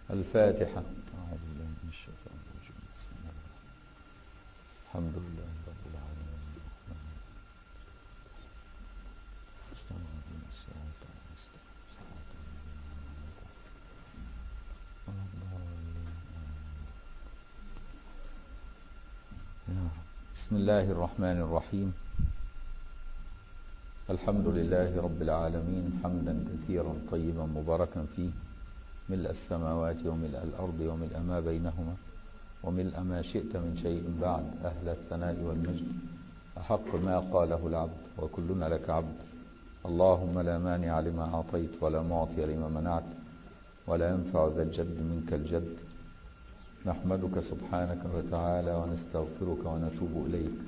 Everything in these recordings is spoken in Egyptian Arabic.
الفاتحة أعوذ بالله من الشيطان الرجيم بسم الله الرحمن الرحيم الحمد لله رب العالمين الرحمن الرحيم استعمل الصراط المستقيم صراط الذين أنعمت عليهم غير الضالين آمين. يا رب بسم الله الرحمن الرحيم الحمد لله رب العالمين حمدا كثيرا طيبا مباركا فيه ملء السماوات وملء الأرض وملء ما بينهما وملء ما شئت من شيء بعد أهل الثناء والمجد أحق ما قاله العبد وكلنا لك عبد اللهم لا مانع لما أعطيت ولا معطي لما منعت ولا ينفع ذا الجد منك الجد نحمدك سبحانك وتعالى ونستغفرك ونتوب إليك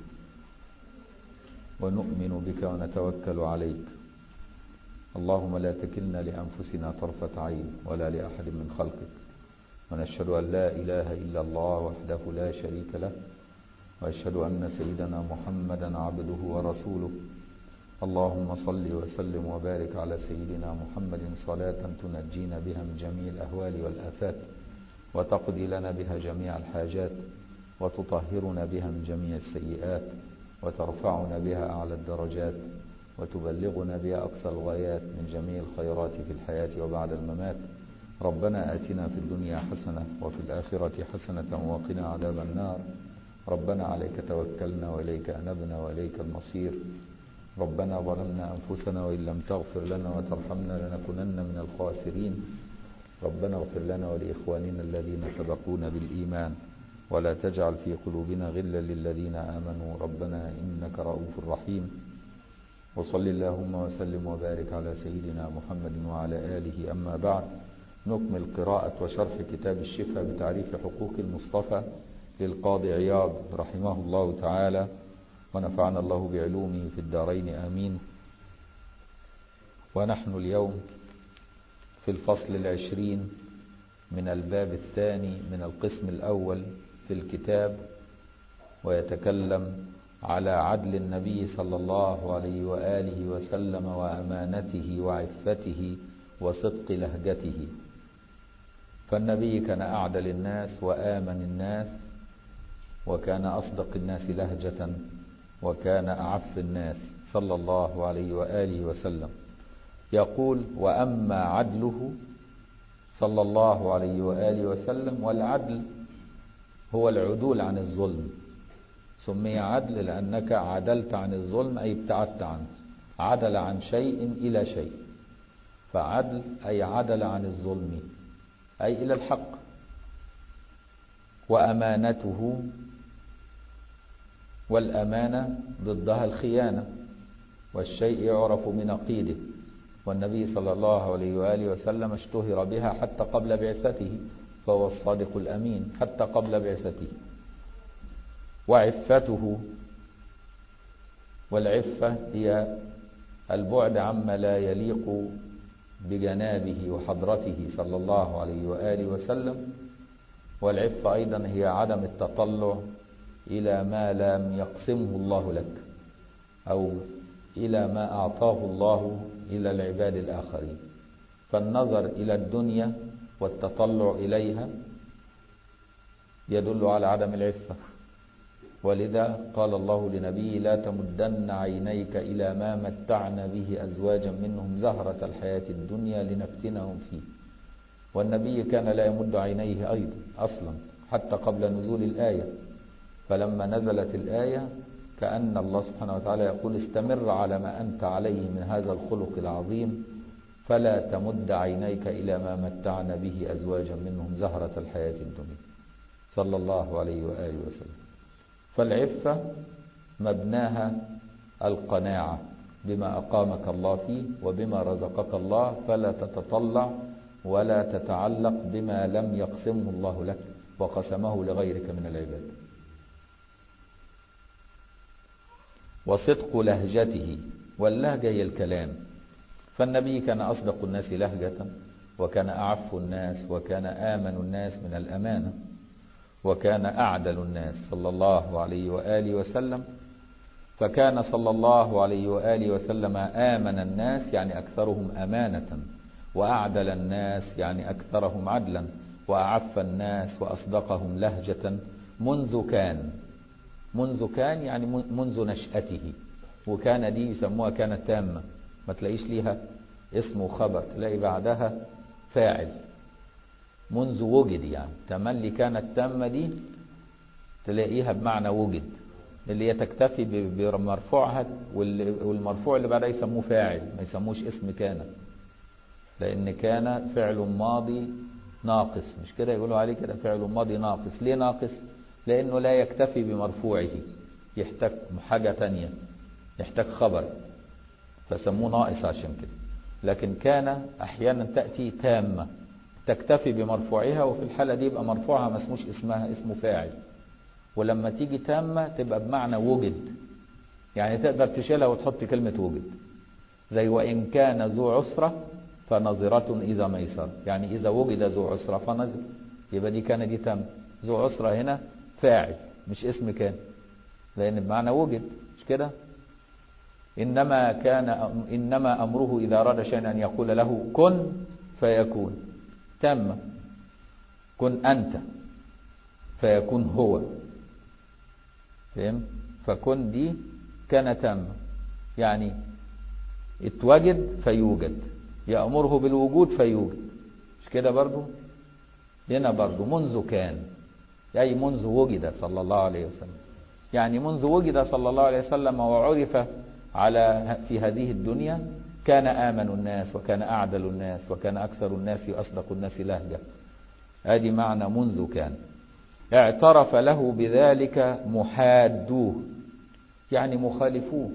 ونؤمن بك ونتوكل عليك اللهم لا تكلنا لأنفسنا طرفة عين ولا لأحد من خلقك ونشهد أن لا إله إلا الله وحده لا شريك له وأشهد أن سيدنا محمدا عبده ورسوله اللهم صل وسلم وبارك على سيدنا محمد صلاة تنجينا بها من جميع الأهوال والآفات وتقضي لنا بها جميع الحاجات وتطهرنا بها من جميع السيئات وترفعنا بها أعلى الدرجات وتبلغنا بها أقصى الغايات من جميع الخيرات في الحياة وبعد الممات ربنا آتنا في الدنيا حسنة وفي الآخرة حسنة وقنا عذاب النار ربنا عليك توكلنا وإليك أنبنا وإليك المصير ربنا ظلمنا أنفسنا وإن لم تغفر لنا وترحمنا لنكونن من الخاسرين ربنا اغفر لنا ولإخواننا الذين سبقونا بالإيمان ولا تجعل في قلوبنا غلا للذين آمنوا ربنا إنك رؤوف رحيم وصل اللهم وسلم وبارك على سيدنا محمد وعلى آله أما بعد نكمل قراءة وشرح كتاب الشفاء بتعريف حقوق المصطفى للقاضي عياض رحمه الله تعالى ونفعنا الله بعلومه في الدارين آمين ونحن اليوم في الفصل العشرين من الباب الثاني من القسم الأول في الكتاب ويتكلم على عدل النبي صلى الله عليه وآله وسلم وأمانته وعفته وصدق لهجته فالنبي كان أعدل الناس وآمن الناس وكان أصدق الناس لهجة وكان أعف الناس صلى الله عليه وآله وسلم يقول وأما عدله صلى الله عليه وآله وسلم والعدل هو العدول عن الظلم سمي عدل لأنك عدلت عن الظلم أي ابتعدت عنه عدل عن شيء إلى شيء فعدل أي عدل عن الظلم أي إلى الحق وأمانته والأمانة ضدها الخيانة والشيء يعرف بنقيضه والنبي صلى الله عليه وآله وسلم اشتهر بها حتى قبل بعثته فهو الصادق الأمين حتى قبل بعثته وعفته والعفة هي البعد عما لا يليق بجنابه وحضرته صلى الله عليه وآله وسلم والعفة أيضا هي عدم التطلع إلى ما لم يقسمه الله لك أو إلى ما أعطاه الله إلى العباد الآخرين فالنظر إلى الدنيا والتطلع إليها يدل على عدم العفة ولذا قال الله لنبيه لا تمدن عينيك إلى ما متعنا به أزواجا منهم زهرة الحياة الدنيا لنفتنهم فيه والنبي كان لا يمد عينيه أيضا أصلا حتى قبل نزول الآية فلما نزلت الآية كأن الله سبحانه وتعالى يقول استمر على ما أنت عليه من هذا الخلق العظيم فلا تمد عينيك إلى ما متعنا به أزواجا منهم زهرة الحياة الدنيا صلى الله عليه وآله وسلم فالعفة مبناها القناعة بما أقامك الله فيه وبما رزقك الله فلا تتطلع ولا تتعلق بما لم يقسمه الله لك وقسمه لغيرك من العباد وصدق لهجته واللهجة هي الكلام فالنبي كان أصدق الناس لهجة وكان أعف الناس وكان آمن الناس من الأمانة وكان أعدل الناس صلى الله عليه وآله وسلم فكان صلى الله عليه وآله وسلم آمن الناس يعني أكثرهم أمانة وأعدل الناس يعني أكثرهم عدلا وأعف الناس وأصدقهم لهجة منذ كان منذ كان يعني منذ نشأته وكان دي يسموها كانت تامة ما تلاقيش ليها اسم وخبر تلاقي بعدها فاعل منذ وجد يعني تملي كانت تامة دي تلاقيها بمعنى وجد اللي هي تكتفي بمرفوعها والمرفوع اللي بعدها يسموه فاعل ما يسموش اسم كان لأن كان فعل ماضي ناقص مش كده يقولوا عليه كده فعل ماضي ناقص ليه ناقص لأنه لا يكتفي بمرفوعه يحتاج حاجة تانية يحتاج خبر فسموه ناقص عشان كده لكن كان أحيانا تأتي تامة تكتفي بمرفوعها وفي الحالة دي يبقى مرفوعها ما اسموش اسمها اسمه فاعل ولما تيجي تامة تبقى بمعنى وجد يعني تقدر تشيلها وتحط كلمة وجد زي وإن كان ذو عسرة فنظرة إذا ميسر يعني إذا وجد ذو عسرة فنظر يبقى دي كان دي تامة ذو عسرة هنا فاعل مش اسم كان لأن بمعنى وجد مش كده إنما كان إنما أمره إذا أراد شيئا أن يقول له كن فيكون تم كن أنت فيكون هو فهم فكن دي كان تم يعني اتوجد فيوجد يأمره بالوجود فيوجد مش كده برضو هنا برضو منذ كان أي منذ وجد صلى الله عليه وسلم يعني منذ وجد صلى الله عليه وسلم وعرف على في هذه الدنيا كان آمن الناس وكان أعدل الناس وكان أكثر الناس أصدق الناس لهجة هذه معنى منذ كان اعترف له بذلك محادوه يعني مخالفوه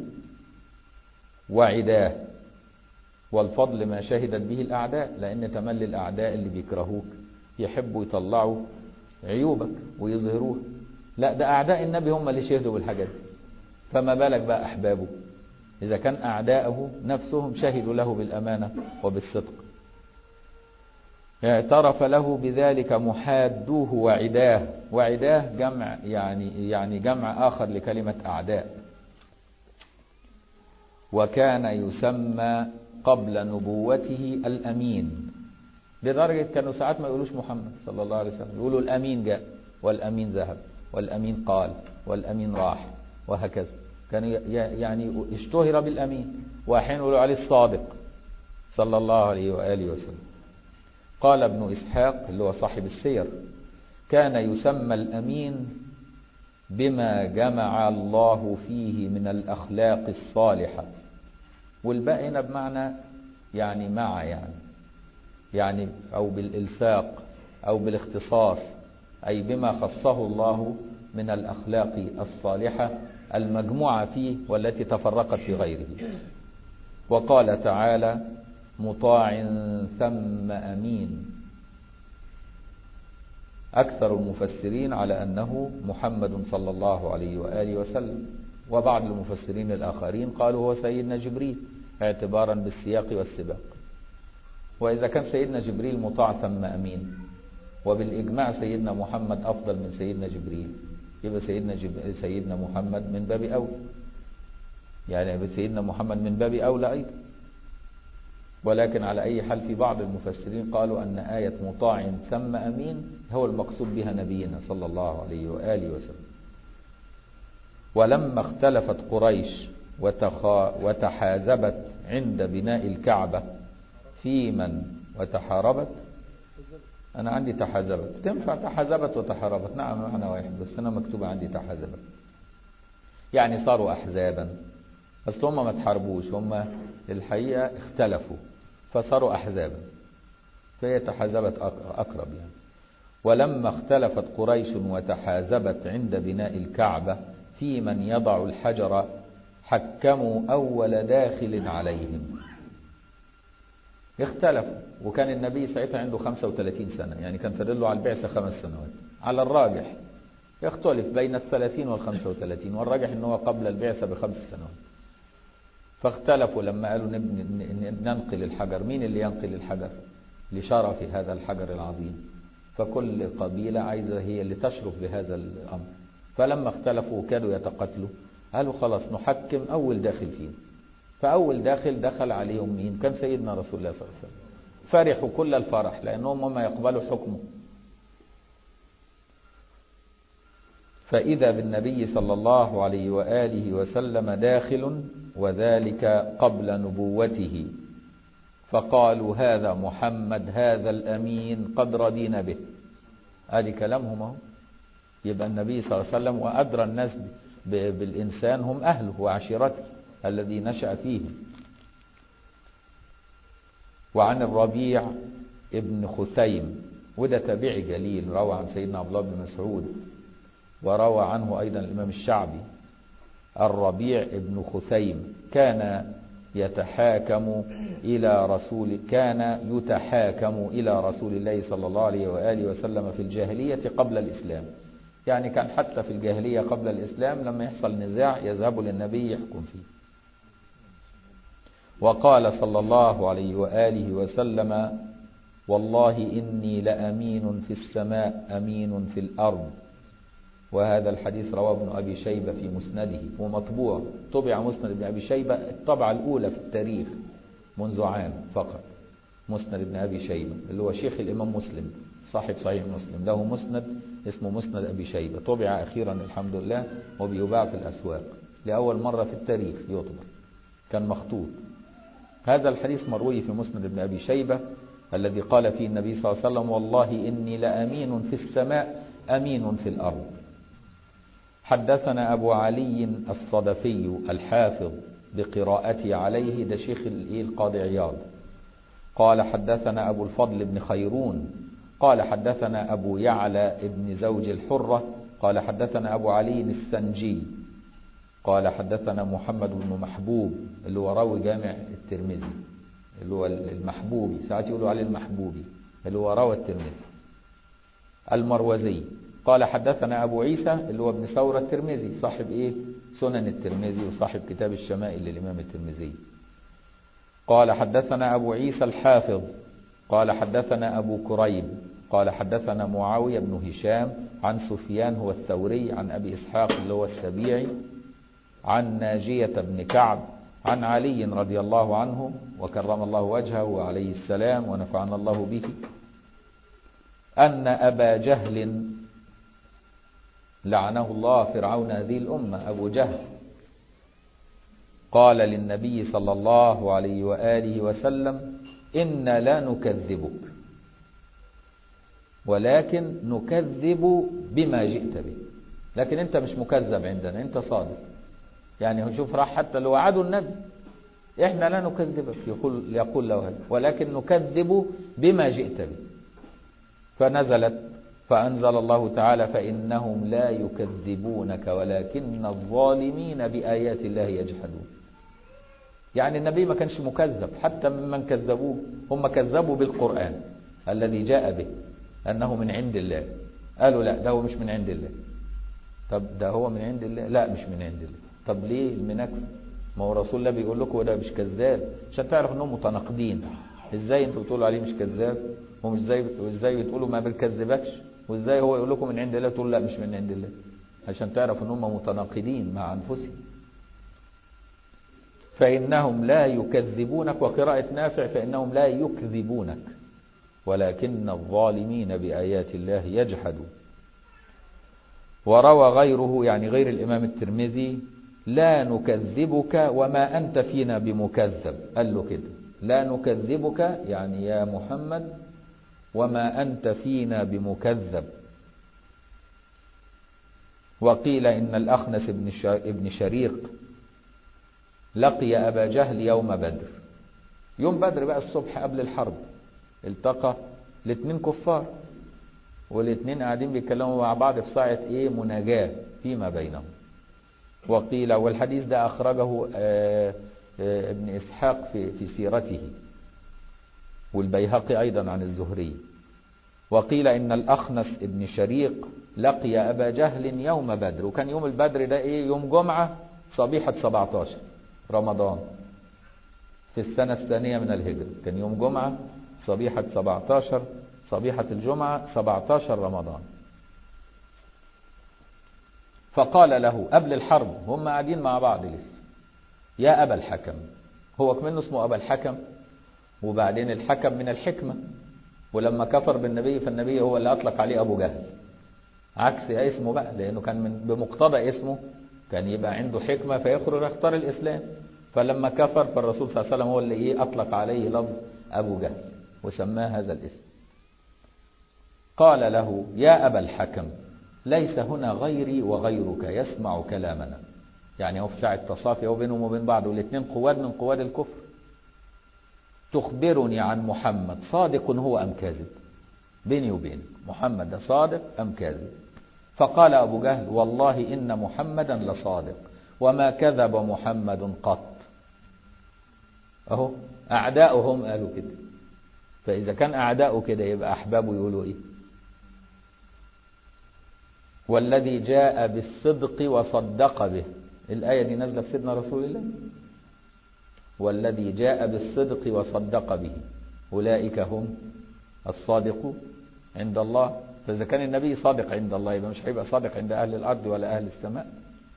وعداه والفضل ما شهدت به الأعداء لأن تملي الأعداء اللي بيكرهوك يحبوا يطلعوا عيوبك ويظهروه لا ده أعداء النبي هم اللي شهدوا بالحاجات دي فما بالك بقى أحبابه إذا كان أعداءه نفسهم شهدوا له بالأمانة وبالصدق اعترف له بذلك محادوه وعداه وعداه جمع يعني يعني جمع آخر لكلمة أعداء وكان يسمى قبل نبوته الأمين لدرجة كانوا ساعات ما يقولوش محمد صلى الله عليه وسلم يقولوا الأمين جاء والأمين ذهب والأمين قال والأمين راح وهكذا كانوا يعني اشتهر بالأمين وأحيانا يقولوا عليه الصادق صلى الله عليه وآله وسلم قال ابن إسحاق اللي هو صاحب السير كان يسمى الأمين بما جمع الله فيه من الأخلاق الصالحة والباقي هنا بمعنى يعني مع يعني يعني أو بالإلفاق أو بالاختصاص أي بما خصه الله من الأخلاق الصالحة المجموعة فيه والتي تفرقت في غيره وقال تعالى مطاع ثم أمين أكثر المفسرين على أنه محمد صلى الله عليه وآله وسلم وبعض المفسرين الآخرين قالوا هو سيدنا جبريل اعتبارا بالسياق والسباق وإذا كان سيدنا جبريل مطاع ثم أمين وبالإجماع سيدنا محمد أفضل من سيدنا جبريل يبقى سيدنا جب... سيدنا محمد من باب أولى يعني سيدنا محمد من باب أولى أيضا ولكن على أي حال في بعض المفسرين قالوا أن آية مطاع ثم أمين هو المقصود بها نبينا صلى الله عليه وآله وسلم ولما اختلفت قريش وتخا وتحازبت عند بناء الكعبة في من وتحاربت أنا عندي تحازبت تنفع تحازبت وتحاربت نعم معنى واحد بس أنا مكتوبة عندي تحازبت يعني صاروا أحزابا بس هم ما تحاربوش هم الحقيقة اختلفوا فصاروا أحزابا فهي تحازبت أقرب يعني ولما اختلفت قريش وتحازبت عند بناء الكعبة في من يضع الحجر حكموا أول داخل عليهم اختلفوا وكان النبي ساعتها عنده 35 سنة يعني كان فاضل له على البعثة خمس سنوات على الراجح يختلف بين الثلاثين والخمسة وثلاثين والراجح أنه قبل البعثة بخمس سنوات فاختلفوا لما قالوا ننقل الحجر مين اللي ينقل الحجر لشرف هذا الحجر العظيم فكل قبيلة عايزة هي اللي تشرف بهذا الأمر فلما اختلفوا وكادوا يتقاتلوا قالوا خلاص نحكم أول داخل فيهم فأول داخل دخل عليهم مين كان سيدنا رسول الله صلى الله عليه وسلم فرحوا كل الفرح لأنهم هم يقبلوا حكمه فإذا بالنبي صلى الله عليه وآله وسلم داخل وذلك قبل نبوته فقالوا هذا محمد هذا الأمين قد ردينا به ادي كلامهم اهو يبقى النبي صلى الله عليه وسلم وأدرى الناس بالإنسان هم أهله وعشيرته الذي نشأ فيهم وعن الربيع ابن خثيم وده تابعي جليل روى عن سيدنا عبد الله بن مسعود وروى عنه أيضا الإمام الشعبي الربيع ابن خثيم كان يتحاكم إلى رسول كان يتحاكم إلى رسول الله صلى الله عليه وآله وسلم في الجاهلية قبل الإسلام يعني كان حتى في الجاهلية قبل الإسلام لما يحصل نزاع يذهب للنبي يحكم فيه وقال صلى الله عليه وآله وسلم والله إني لأمين في السماء أمين في الأرض وهذا الحديث رواه ابن أبي شيبة في مسنده ومطبوع طبع مسند ابن أبي شيبة الطبعة الأولى في التاريخ منذ عام فقط مسند ابن أبي شيبة اللي هو شيخ الإمام مسلم صاحب صحيح مسلم له مسند اسمه مسند أبي شيبة طبع أخيرا الحمد لله وبيباع في الأسواق لأول مرة في التاريخ يطبع كان مخطوط هذا الحديث مروي في مسند ابن أبي شيبة الذي قال فيه النبي صلى الله عليه وسلم والله إني لأمين في السماء أمين في الأرض حدثنا أبو علي الصدفي الحافظ بقراءتي عليه ده شيخ القاضي عياض قال حدثنا أبو الفضل بن خيرون قال حدثنا أبو يعلى بن زوج الحرة قال حدثنا أبو علي السنجي قال حدثنا محمد بن محبوب اللي هو راوي جامع الترمذي اللي هو المحبوبي ساعات يقولوا عليه المحبوبي اللي هو راوي الترمذي المروزي قال حدثنا أبو عيسى اللي هو ابن ثورة الترمذي صاحب إيه سنن الترمذي وصاحب كتاب الشمائل للإمام الترمذي قال حدثنا أبو عيسى الحافظ قال حدثنا أبو كريب قال حدثنا معاوية بن هشام عن سفيان هو الثوري عن أبي إسحاق اللي هو السبيعي عن ناجية بن كعب عن علي رضي الله عنه وكرم الله وجهه عليه السلام ونفعنا الله به أن أبا جهل لعنه الله فرعون هذه الأمة أبو جهل قال للنبي صلى الله عليه وآله وسلم إنا لا نكذبك ولكن نكذب بما جئت به لكن أنت مش مكذب عندنا أنت صادق يعني شوف راح حتى لو وعدوا النبي إحنا لا نكذبك يقول, يقول له هذا ولكن نكذب بما جئت به فنزلت فأنزل الله تعالى فإنهم لا يكذبونك ولكن الظالمين بآيات الله يجحدون يعني النبي ما كانش مكذب حتى ممن كذبوه هم كذبوا بالقرآن الذي جاء به أنه من عند الله قالوا لا ده هو مش من عند الله طب ده هو من عند الله لا مش من عند الله طب ليه المناكفة ما هو رسول الله بيقول لكم ده مش كذاب عشان تعرف انهم متناقضين ازاي انتوا بتقولوا عليه مش كذاب ومش ازاي وازاي بتقولوا ما بنكذبكش وازاي هو يقول لكم من عند الله تقول لا مش من عند الله عشان تعرف ان هم متناقضين مع انفسهم فانهم لا يكذبونك وقراءة نافع فانهم لا يكذبونك ولكن الظالمين بآيات الله يجحدون وروى غيره يعني غير الإمام الترمذي لا نكذبك وما أنت فينا بمكذب قال له كده لا نكذبك يعني يا محمد وما أنت فينا بمكذب وقيل إن الأخنس ابن شريق لقي أبا جهل يوم بدر يوم بدر بقى الصبح قبل الحرب التقى الاثنين كفار والاثنين قاعدين بيتكلموا مع بعض في ساعة ايه مناجاة فيما بينهم وقيل والحديث ده أخرجه آآ آآ ابن إسحاق في, في سيرته والبيهقي أيضا عن الزهري وقيل إن الأخنس ابن شريق لقي أبا جهل يوم بدر وكان يوم البدر ده إيه يوم جمعة صبيحة 17 رمضان في السنة الثانية من الهجرة كان يوم جمعة صبيحة 17 صبيحة الجمعة 17 رمضان فقال له قبل الحرب هم قاعدين مع بعض لسه يا أبا الحكم هو كمان اسمه أبا الحكم وبعدين الحكم من الحكمة ولما كفر بالنبي فالنبي هو اللي أطلق عليه أبو جهل عكس اسمه بقى لأنه كان من بمقتضى اسمه كان يبقى عنده حكمة فيخرج يختار الإسلام فلما كفر فالرسول صلى الله عليه وسلم هو اللي إيه أطلق عليه لفظ أبو جهل وسماه هذا الاسم قال له يا أبا الحكم ليس هنا غيري وغيرك يسمع كلامنا يعني هو في ساعة تصافي هو بينهم وبين بعض والاثنين قواد من قواد الكفر تخبرني عن محمد صادق هو أم كاذب بيني وبينك محمد ده صادق أم كاذب فقال أبو جهل والله إن محمدا لصادق وما كذب محمد قط أهو أعداؤهم قالوا كده فإذا كان أعداؤه كده يبقى أحبابه يقولوا إيه والذي جاء بالصدق وصدق به الآية دي نازلة في سيدنا رسول الله والذي جاء بالصدق وصدق به أولئك هم الصادقون عند الله فإذا كان النبي صادق عند الله يبقى مش هيبقى صادق عند أهل الأرض ولا أهل السماء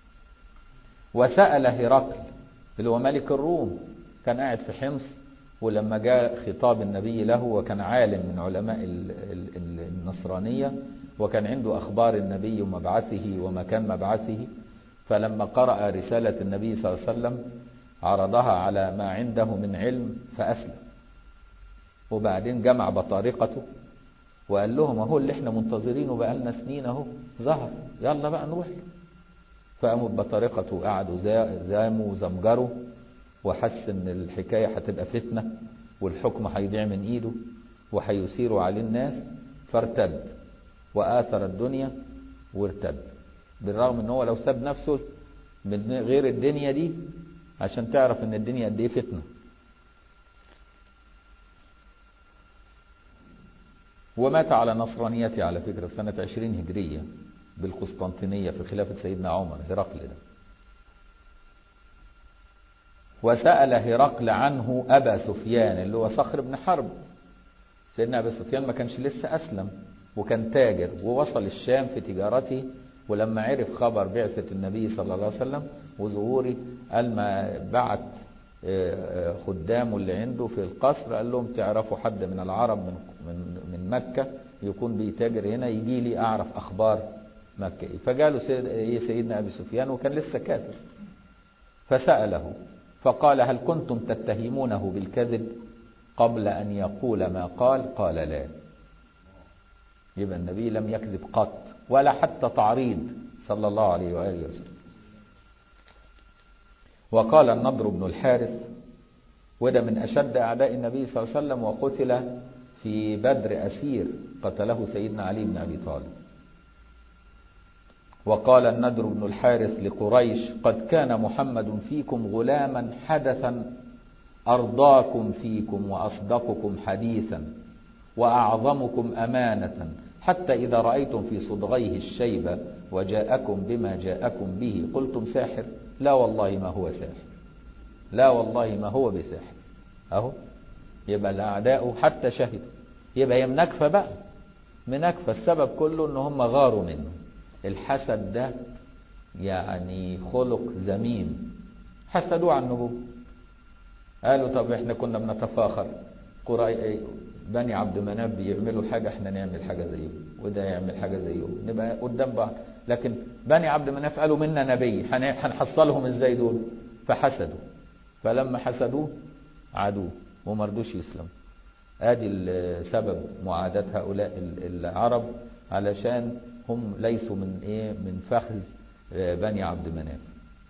وسأل هرقل اللي هو ملك الروم كان قاعد في حمص ولما جاء خطاب النبي له وكان عالم من علماء النصرانية وكان عنده أخبار النبي ومبعثه ومكان مبعثه فلما قرأ رسالة النبي صلى الله عليه وسلم عرضها على ما عنده من علم فأسلم وبعدين جمع بطارقته وقال لهم اهو اللي احنا منتظرينه بقالنا سنين اهو ظهر يلا بقى نروح له فقاموا بطريقته وقعدوا زاموا وزمجروا وحس ان الحكاية هتبقى فتنة والحكم هيضيع من ايده وهيثيروا عليه الناس فارتد وآثر الدنيا وارتد بالرغم ان هو لو ساب نفسه من غير الدنيا دي عشان تعرف ان الدنيا قد ايه فتنه ومات على نصرانيته على فكرة في سنة 20 هجرية بالقسطنطينية في خلافة سيدنا عمر هرقل ده وسأل هرقل عنه أبا سفيان اللي هو صخر بن حرب سيدنا أبا سفيان ما كانش لسه أسلم وكان تاجر ووصل الشام في تجارته ولما عرف خبر بعثة النبي صلى الله عليه وسلم وظهوره قال ما بعت خدامه اللي عنده في القصر قال لهم تعرفوا حد من العرب من من من مكة يكون بيتاجر هنا يجي لي أعرف أخبار مكة فجاله سيد سيدنا أبي سفيان وكان لسه كافر فسأله فقال هل كنتم تتهمونه بالكذب قبل أن يقول ما قال قال لا يبقى النبي لم يكذب قط ولا حتى تعريض صلى الله عليه وآله وسلم وقال النضر بن الحارث وده من أشد أعداء النبي صلى الله عليه وسلم وقتل في بدر أسير قتله سيدنا علي بن أبي طالب وقال النضر بن الحارث لقريش قد كان محمد فيكم غلاما حدثا أرضاكم فيكم وأصدقكم حديثا وأعظمكم أمانة حتى إذا رأيتم في صدغيه الشيب وجاءكم بما جاءكم به قلتم ساحر لا والله ما هو ساحر لا والله ما هو بساحر أهو يبقى الأعداء حتى شهدوا يبقى هي منكفة بقى منكفة السبب كله ان هم غاروا منه الحسد ده يعني خلق ذميم حسدوه عن النبوة قالوا طب احنا كنا بنتفاخر قرأي بني عبد مناف بيعملوا حاجة احنا نعمل حاجة زيهم وده يعمل حاجة زيهم نبقى قدام بعض لكن بني عبد مناف قالوا منا نبي هنحصلهم ازاي دول فحسدوا فلما حسدوه عادوه وما رضوش يسلموا ادي سبب معاداة هؤلاء العرب علشان هم ليسوا من ايه من فخذ بني عبد مناف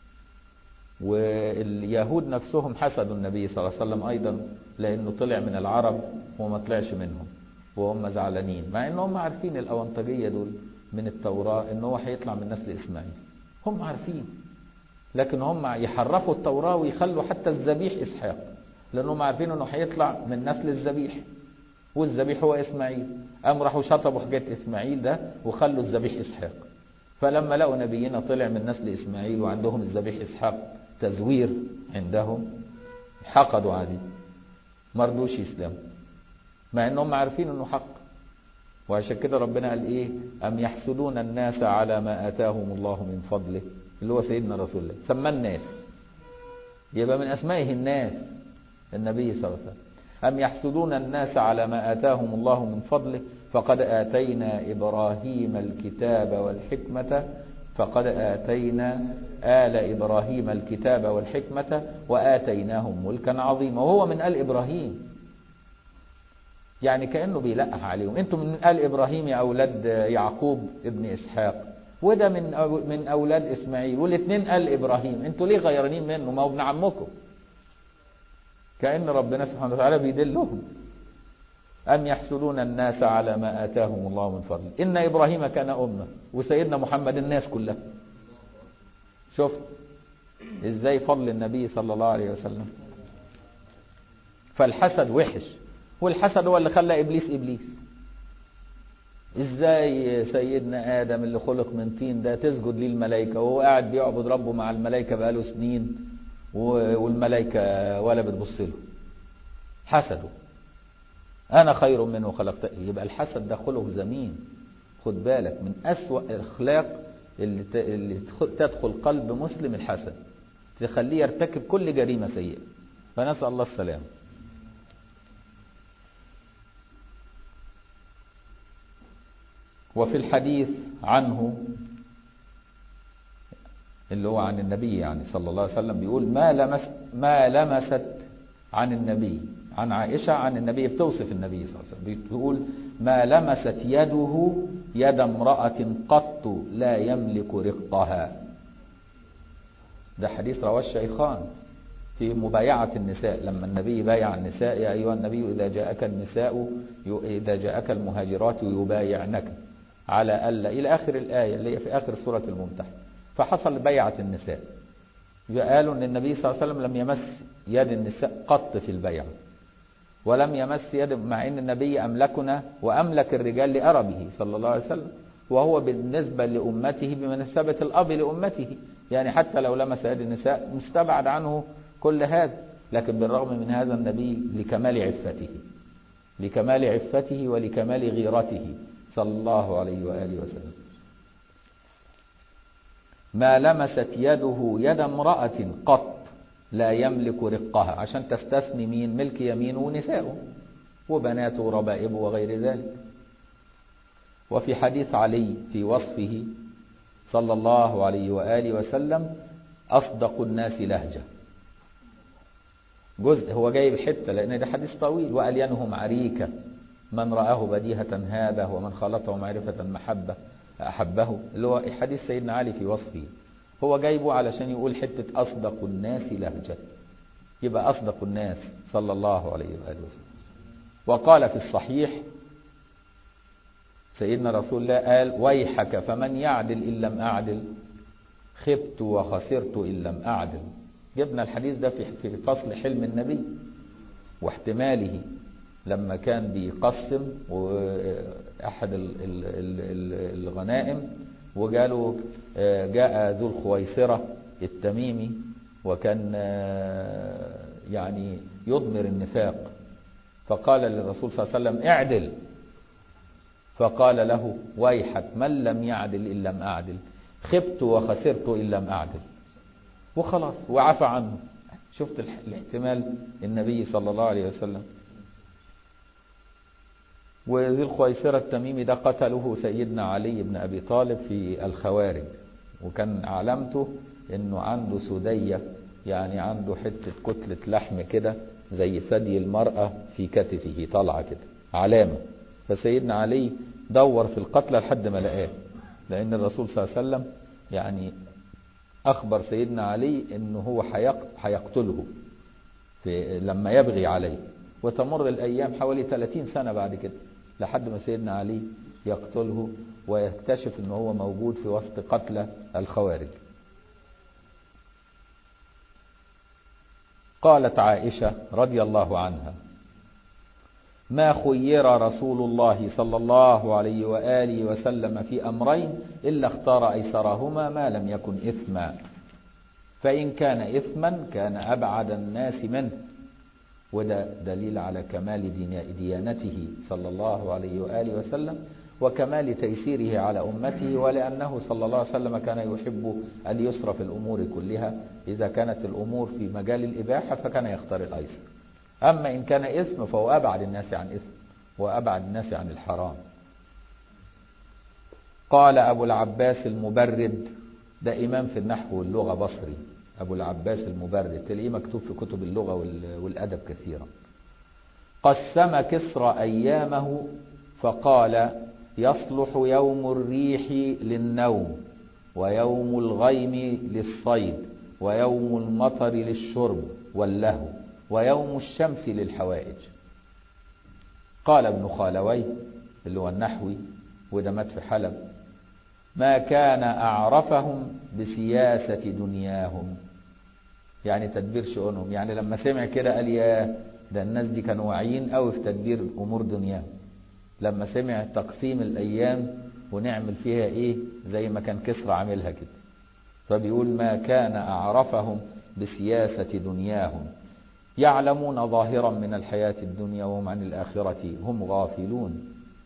واليهود نفسهم حسدوا النبي صلى الله عليه وسلم ايضا لانه طلع من العرب وما طلعش منهم وهم زعلانين مع ان هم عارفين الاونطجيه دول من التوراه ان هو هيطلع من نسل اسماعيل هم عارفين لكن هم يحرفوا التوراه ويخلوا حتى الذبيح اسحاق لانهم عارفين انه هيطلع من نسل الذبيح والذبيح هو اسماعيل قام راحوا شطبوا حاجات اسماعيل ده وخلوا الذبيح اسحاق فلما لقوا نبينا طلع من نسل اسماعيل وعندهم الذبيح اسحاق تزوير عندهم حقدوا عليه ما رضوش يسلموا مع انهم عارفين انه حق وعشان كده ربنا قال ايه ام يحسدون الناس على ما اتاهم الله من فضله اللي هو سيدنا رسول الله سمى الناس يبقى من اسمائه الناس النبي صلى الله عليه وسلم أم يحسدون الناس على ما آتاهم الله من فضله فقد آتينا إبراهيم الكتاب والحكمة فقد آتينا آل إبراهيم الكتاب والحكمة وآتيناهم ملكا عظيما وهو من آل إبراهيم يعني كأنه بيلقح عليهم انتم من آل إبراهيم يا أولاد يعقوب ابن إسحاق وده من من أولاد إسماعيل والاثنين آل إبراهيم انتوا ليه غيرانين منه ما هو ابن عمكم كأن ربنا سبحانه وتعالى بيدلهم أم يحسدون الناس على ما آتاهم الله من فضل إن إبراهيم كان أمة وسيدنا محمد الناس كلها شفت إزاي فضل النبي صلى الله عليه وسلم فالحسد وحش والحسد هو اللي خلى إبليس إبليس إزاي سيدنا آدم اللي خلق من طين ده تسجد ليه الملائكة وهو قاعد بيعبد ربه مع الملائكة بقاله سنين والملائكة ولا بتبص له حسده أنا خير منه خلقت يبقى الحسد ده خلق ذميم خد بالك من أسوأ الأخلاق اللي, ت... اللي تدخل قلب مسلم الحسد تخليه يرتكب كل جريمة سيئة فنسأل الله السلامة وفي الحديث عنه اللي هو عن النبي يعني صلى الله عليه وسلم بيقول ما لمس ما لمست عن النبي عن عائشة عن النبي بتوصف النبي صلى الله عليه وسلم بتقول ما لمست يده يد امرأة قط لا يملك رقها ده حديث رواه الشيخان في مبايعة النساء لما النبي بايع النساء يا أيها النبي إذا جاءك النساء إذا جاءك المهاجرات يبايعنك على ألا إلى آخر الآية اللي هي في آخر سورة الممتحن فحصل بيعة النساء قالوا أن النبي صلى الله عليه وسلم لم يمس يد النساء قط في البيعة ولم يمس يد مع أن النبي أملكنا وأملك الرجال لأربه صلى الله عليه وسلم وهو بالنسبة لأمته بمناسبة الأب لأمته يعني حتى لو لمس يد النساء مستبعد عنه كل هذا لكن بالرغم من هذا النبي لكمال عفته لكمال عفته ولكمال غيرته صلى الله عليه وآله وسلم ما لمست يده يد امرأة قط لا يملك رقها عشان تستثني مين ملك يمينه ونسائه وبناته وربائبه وغير ذلك وفي حديث علي في وصفه صلى الله عليه وآله وسلم أصدق الناس لهجة جزء هو جايب حتة لأن ده حديث طويل وألينهم عريكة من رآه بديهة هذا ومن خلطه معرفة محبة أحبه اللي هو حديث سيدنا علي في وصفه هو جايبه علشان يقول حتة أصدق الناس لهجة يبقى أصدق الناس صلى الله عليه وآله وسلم وقال في الصحيح سيدنا رسول الله قال ويحك فمن يعدل إن لم أعدل خبت وخسرت إن لم أعدل جبنا الحديث ده في فصل حلم النبي واحتماله لما كان بيقسم أحد الغنائم وقالوا جاء ذو الخويصرة التميمي وكان يعني يضمر النفاق فقال للرسول صلى الله عليه وسلم اعدل فقال له ويحك من لم يعدل إن لم أعدل خبت وخسرت إن لم أعدل وخلاص وعفى عنه شفت الاحتمال النبي صلى الله عليه وسلم وذي الخويصرة التميمي ده قتله سيدنا علي بن أبي طالب في الخوارج وكان علامته انه عنده سدية يعني عنده حتة كتلة لحم كده زي ثدي المرأة في كتفه طالعة كده علامة فسيدنا علي دور في القتلى لحد ما لقاه لأن الرسول صلى الله عليه وسلم يعني أخبر سيدنا علي أنه هو هيقتله في لما يبغي عليه وتمر الأيام حوالي 30 سنة بعد كده لحد ما سيدنا علي يقتله ويكتشف أنه هو موجود في وسط قتلى الخوارج قالت عائشة رضي الله عنها ما خير رسول الله صلى الله عليه وآله وسلم في أمرين إلا اختار أيسرهما ما لم يكن إثما فإن كان إثما كان أبعد الناس منه وده دليل على كمال ديانته صلى الله عليه وآله وسلم وكمال تيسيره على أمته ولأنه صلى الله عليه وسلم كان يحب اليسر في الأمور كلها إذا كانت الأمور في مجال الإباحة فكان يختار الأيسر أما إن كان إثم فهو أبعد الناس عن إثم وأبعد الناس عن الحرام قال أبو العباس المبرد ده إمام في النحو واللغة بصري أبو العباس المبرد تلاقيه مكتوب في كتب اللغة والأدب كثيرا قسم كسرى أيامه فقال يصلح يوم الريح للنوم ويوم الغيم للصيد ويوم المطر للشرب واللهو ويوم الشمس للحوائج قال ابن خالوي اللي هو النحوي وده مات في حلب ما كان أعرفهم بسياسة دنياهم يعني تدبير شؤونهم يعني لما سمع كده قال يا ده الناس دي كانوا واعيين قوي في تدبير أمور دنياهم لما سمع تقسيم الأيام ونعمل فيها إيه زي ما كان كسرى عاملها كده فبيقول ما كان أعرفهم بسياسة دنياهم يعلمون ظاهرا من الحياة الدنيا وهم عن الآخرة هم غافلون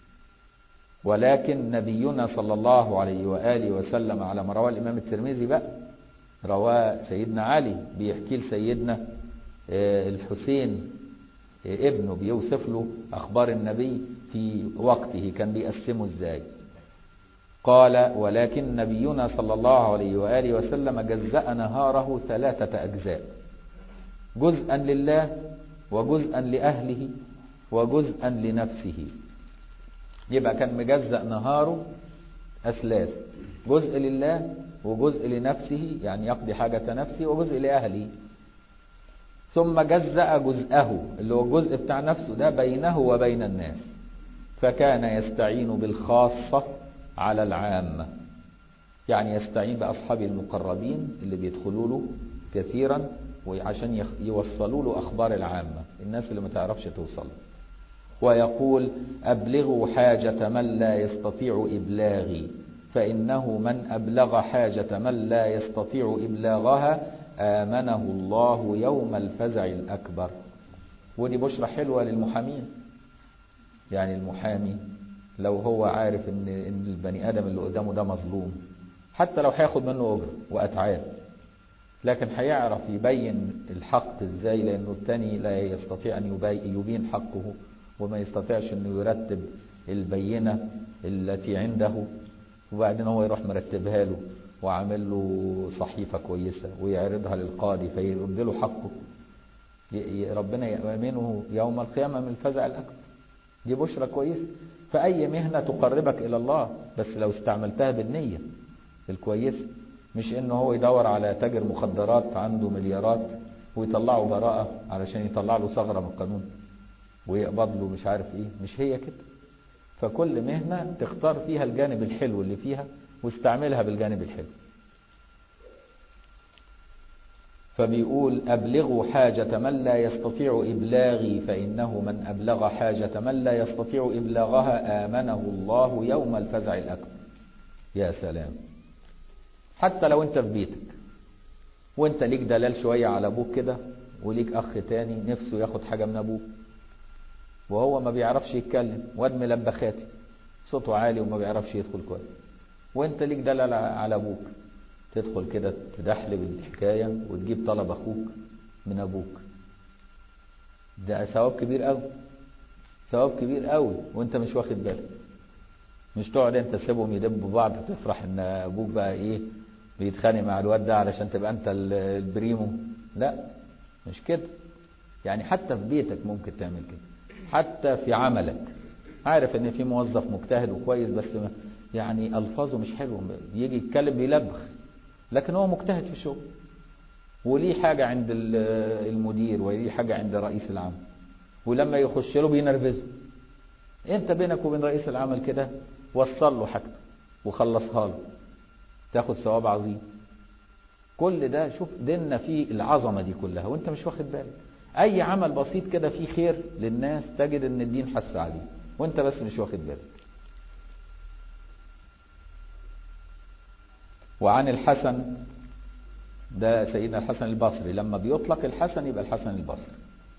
ولكن نبينا صلى الله عليه وآله وسلم على ما رواه الإمام الترمذي بقى رواه سيدنا علي بيحكي لسيدنا الحسين ابنه بيوصف له أخبار النبي في وقته كان بيقسمه ازاي قال ولكن نبينا صلى الله عليه وآله وسلم جزأ نهاره ثلاثة أجزاء جزءا لله وجزءا لأهله وجزءا لنفسه يبقى كان مجزأ نهاره أثلاث جزء لله وجزء لنفسه يعني يقضي حاجة نفسه وجزء لأهله ثم جزأ جزءه اللي هو الجزء بتاع نفسه ده بينه وبين الناس فكان يستعين بالخاصة على العامة يعني يستعين بأصحاب المقربين اللي بيدخلوا له كثيرا وعشان يوصلوا له أخبار العامة الناس اللي ما تعرفش توصل ويقول أبلغوا حاجة من لا يستطيع إبلاغي فإنه من أبلغ حاجة من لا يستطيع إبلاغها آمنه الله يوم الفزع الأكبر ودي بشرة حلوة للمحامين يعني المحامي لو هو عارف ان ان البني ادم اللي قدامه ده مظلوم حتى لو هياخد منه اجر واتعاب لكن هيعرف يبين الحق ازاي لانه التاني لا يستطيع ان يبين حقه وما يستطيعش انه يرتب البينة التي عنده وبعدين هو يروح مرتبها له وعامل له صحيفة كويسة ويعرضها للقاضي فيرد له حقه ربنا يأمنه يوم القيامة من الفزع الأكبر دي بشرة كويسة فأي مهنة تقربك إلى الله بس لو استعملتها بالنية الكويسة مش إنه هو يدور على تاجر مخدرات عنده مليارات ويطلعه براءة علشان يطلع له ثغرة من القانون ويقبض له مش عارف إيه مش هي كده فكل مهنة تختار فيها الجانب الحلو اللي فيها واستعملها بالجانب الحلو فبيقول أبلغوا حاجة من لا يستطيع إبلاغي فإنه من أبلغ حاجة من لا يستطيع إبلاغها آمنه الله يوم الفزع الأكبر يا سلام حتى لو أنت في بيتك وأنت ليك دلال شوية على أبوك كده وليك أخ تاني نفسه ياخد حاجة من أبوه وهو ما بيعرفش يتكلم واد ملبخاتي صوته عالي وما بيعرفش يدخل كويس وانت ليك دلال على ابوك تدخل كده تدحلب الحكاية وتجيب طلب اخوك من ابوك ده ثواب كبير قوي ثواب كبير قوي وانت مش واخد بالك مش تقعد انت تسيبهم يدبوا بعض تفرح ان ابوك بقى ايه بيتخانق مع الواد ده علشان تبقى انت البريمو لا مش كده يعني حتى في بيتك ممكن تعمل كده حتى في عملك عارف ان في موظف مجتهد وكويس بس يعني الفاظه مش حلوه يجي يتكلم بيلبخ لكن هو مجتهد في الشغل وليه حاجه عند المدير وليه حاجه عند رئيس العمل ولما يخش له بينرفزه انت بينك وبين رئيس العمل كده وصل له حاجته وخلصها له تاخد ثواب عظيم كل ده شوف ديننا فيه العظمه دي كلها وانت مش واخد بالك اي عمل بسيط كده فيه خير للناس تجد ان الدين حث عليه وانت بس مش واخد بالك وعن الحسن ده سيدنا الحسن البصري لما بيطلق الحسن يبقى الحسن البصري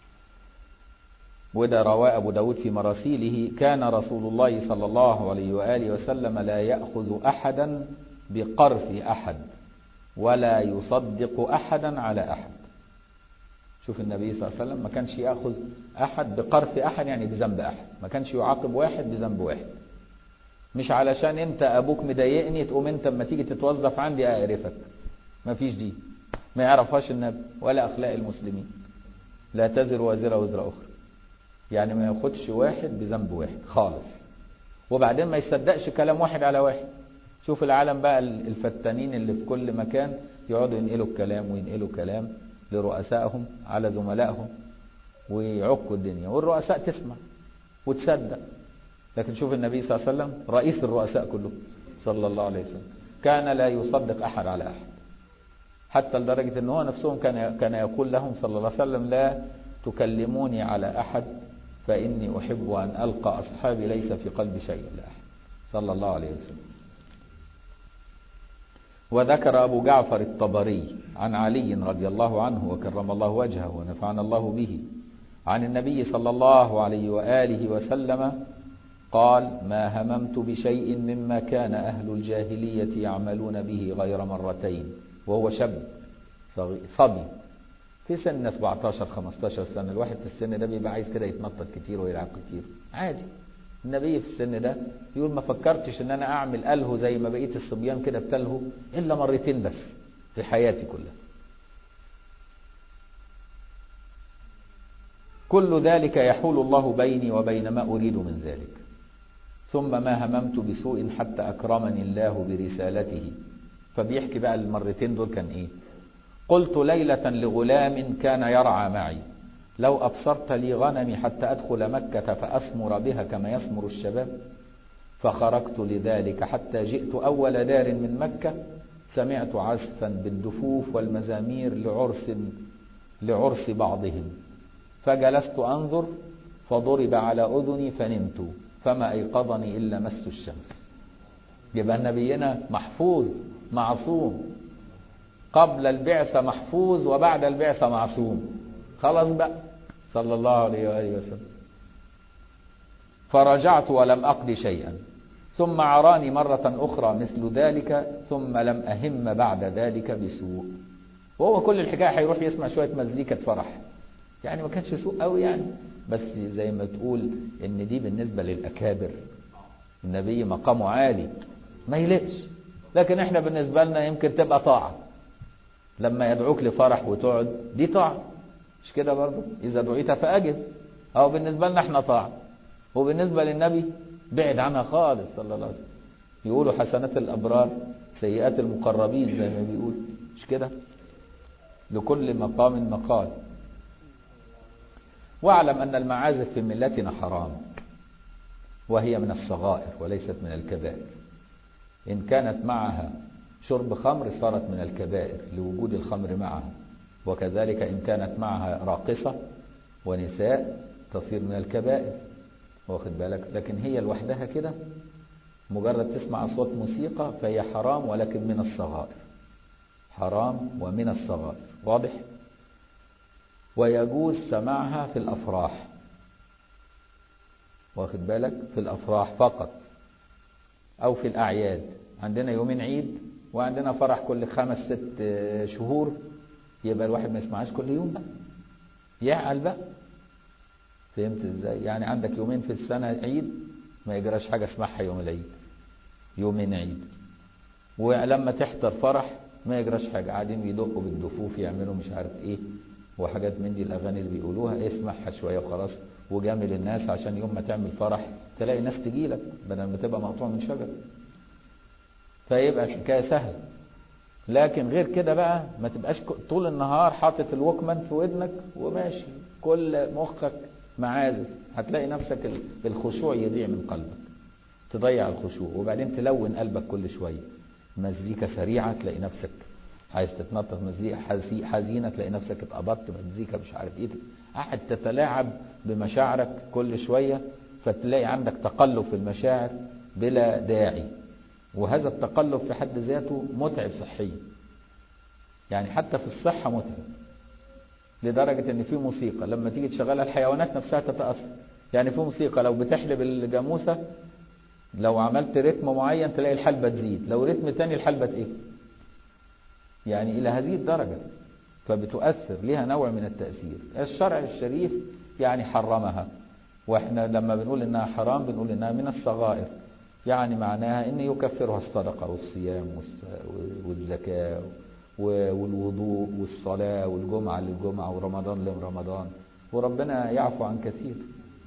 وده رواه أبو داود في مراسيله كان رسول الله صلى الله عليه وآله وسلم لا يأخذ أحدا بقرف أحد ولا يصدق أحدا على أحد شوف النبي صلى الله عليه وسلم ما كانش يأخذ أحد بقرف أحد يعني بذنب أحد ما كانش يعاقب واحد بذنب واحد مش علشان انت ابوك مضايقني تقوم انت اما تيجي تتوظف عندي اعرفك مفيش دي ما يعرفهاش النبي ولا اخلاق المسلمين لا تزر وازره وزر اخرى يعني ما ياخدش واحد بذنب واحد خالص وبعدين ما يصدقش كلام واحد على واحد شوف العالم بقى الفتانين اللي في كل مكان يقعدوا ينقلوا الكلام وينقلوا كلام لرؤسائهم على زملائهم ويعكوا الدنيا والرؤساء تسمع وتصدق لكن شوف النبي صلى الله عليه وسلم رئيس الرؤساء كلهم صلى الله عليه وسلم كان لا يصدق أحد على أحد حتى لدرجة أنه نفسهم كان كان يقول لهم صلى الله عليه وسلم لا تكلموني على أحد فإني أحب أن ألقى أصحابي ليس في قلب شيء لا أحد صلى الله عليه وسلم وذكر أبو جعفر الطبري عن علي رضي الله عنه وكرم الله وجهه ونفعنا الله به عن النبي صلى الله عليه وآله وسلم قال ما هممت بشيء مما كان أهل الجاهلية يعملون به غير مرتين وهو شاب صبي في سن 17 15 سنة الواحد في السن ده بيبقى عايز كده يتنطط كتير ويلعب كتير عادي النبي في السن ده يقول ما فكرتش ان انا اعمل الهو زي ما بقيت الصبيان كده بتلهو الا مرتين بس في حياتي كلها كل ذلك يحول الله بيني وبين ما اريد من ذلك ثم ما هممت بسوء حتى اكرمني الله برسالته فبيحكي بقى المرتين دول كان ايه قلت ليلة لغلام كان يرعى معي لو أبصرت لي غنمي حتى أدخل مكة فأسمر بها كما يسمر الشباب فخرجت لذلك حتى جئت أول دار من مكة سمعت عزفا بالدفوف والمزامير لعرس لعرس بعضهم فجلست أنظر فضرب على أذني فنمت فما أيقظني إلا مس الشمس يبقى نبينا محفوظ معصوم قبل البعثة محفوظ وبعد البعثة معصوم خلاص بقى صلى الله عليه وآله وسلم فرجعت ولم أقض شيئا ثم عراني مرة أخرى مثل ذلك ثم لم أهم بعد ذلك بسوء وهو كل الحكاية هيروح يسمع شوية مزيكة فرح يعني ما كانش سوء قوي يعني بس زي ما تقول ان دي بالنسبة للأكابر النبي مقامه عالي ما يلقش لكن احنا بالنسبة لنا يمكن تبقى طاعة لما يدعوك لفرح وتقعد دي طاعة مش كده برضه إذا دعيت فأجب أو بالنسبة لنا احنا طاعة وبالنسبة للنبي بعد عنها خالص صلى الله عليه وسلم يقولوا حسنات الأبرار سيئات المقربين زي ما بيقول مش كده لكل مقام مقال واعلم أن المعازف في ملتنا حرام وهي من الصغائر وليست من الكبائر إن كانت معها شرب خمر صارت من الكبائر لوجود الخمر معها وكذلك إن كانت معها راقصة ونساء تصير من الكبائر واخد بالك لكن هي لوحدها كده مجرد تسمع أصوات موسيقى فهي حرام ولكن من الصغائر حرام ومن الصغائر واضح ويجوز سماعها في الأفراح واخد بالك في الأفراح فقط أو في الأعياد عندنا يومين عيد وعندنا فرح كل خمس ست شهور يبقى الواحد ما يسمعهاش كل يوم بقى يعقل بقى فهمت ازاي يعني عندك يومين في السنة عيد ما يجراش حاجة اسمعها يوم العيد يومين عيد ولما تحضر فرح ما يجراش حاجة قاعدين بيدقوا بالدفوف يعملوا مش عارف ايه وحاجات من دي الاغاني اللي بيقولوها اسمعها شوية وخلاص وجامل الناس عشان يوم ما تعمل فرح تلاقي ناس تجيلك بدل ما تبقى مقطوع من شجر فيبقى الحكاية سهلة لكن غير كده بقى ما تبقاش طول النهار حاطط الوكمان في ودنك وماشي كل مخك معازف هتلاقي نفسك الخشوع يضيع من قلبك تضيع الخشوع وبعدين تلون قلبك كل شوية مزيكا سريعة تلاقي نفسك عايز تتنطط مزيكا حزينة تلاقي نفسك اتقبضت مزيكا مش عارف ايه قاعد تتلاعب بمشاعرك كل شوية فتلاقي عندك تقلب في المشاعر بلا داعي وهذا التقلب في حد ذاته متعب صحيا يعني حتى في الصحة متعب لدرجة ان في موسيقى لما تيجي تشغلها الحيوانات نفسها تتأثر يعني في موسيقى لو بتحلب الجاموسة لو عملت رتم معين تلاقي الحلبة تزيد لو رتم تاني الحلبة ايه يعني الى هذه الدرجة فبتؤثر لها نوع من التأثير الشرع الشريف يعني حرمها واحنا لما بنقول انها حرام بنقول انها من الصغائر يعني معناها ان يكفرها الصدقة والصيام والس- والزكاة والوضوء والصلاة والجمعة للجمعة ورمضان لرمضان وربنا يعفو عن كثير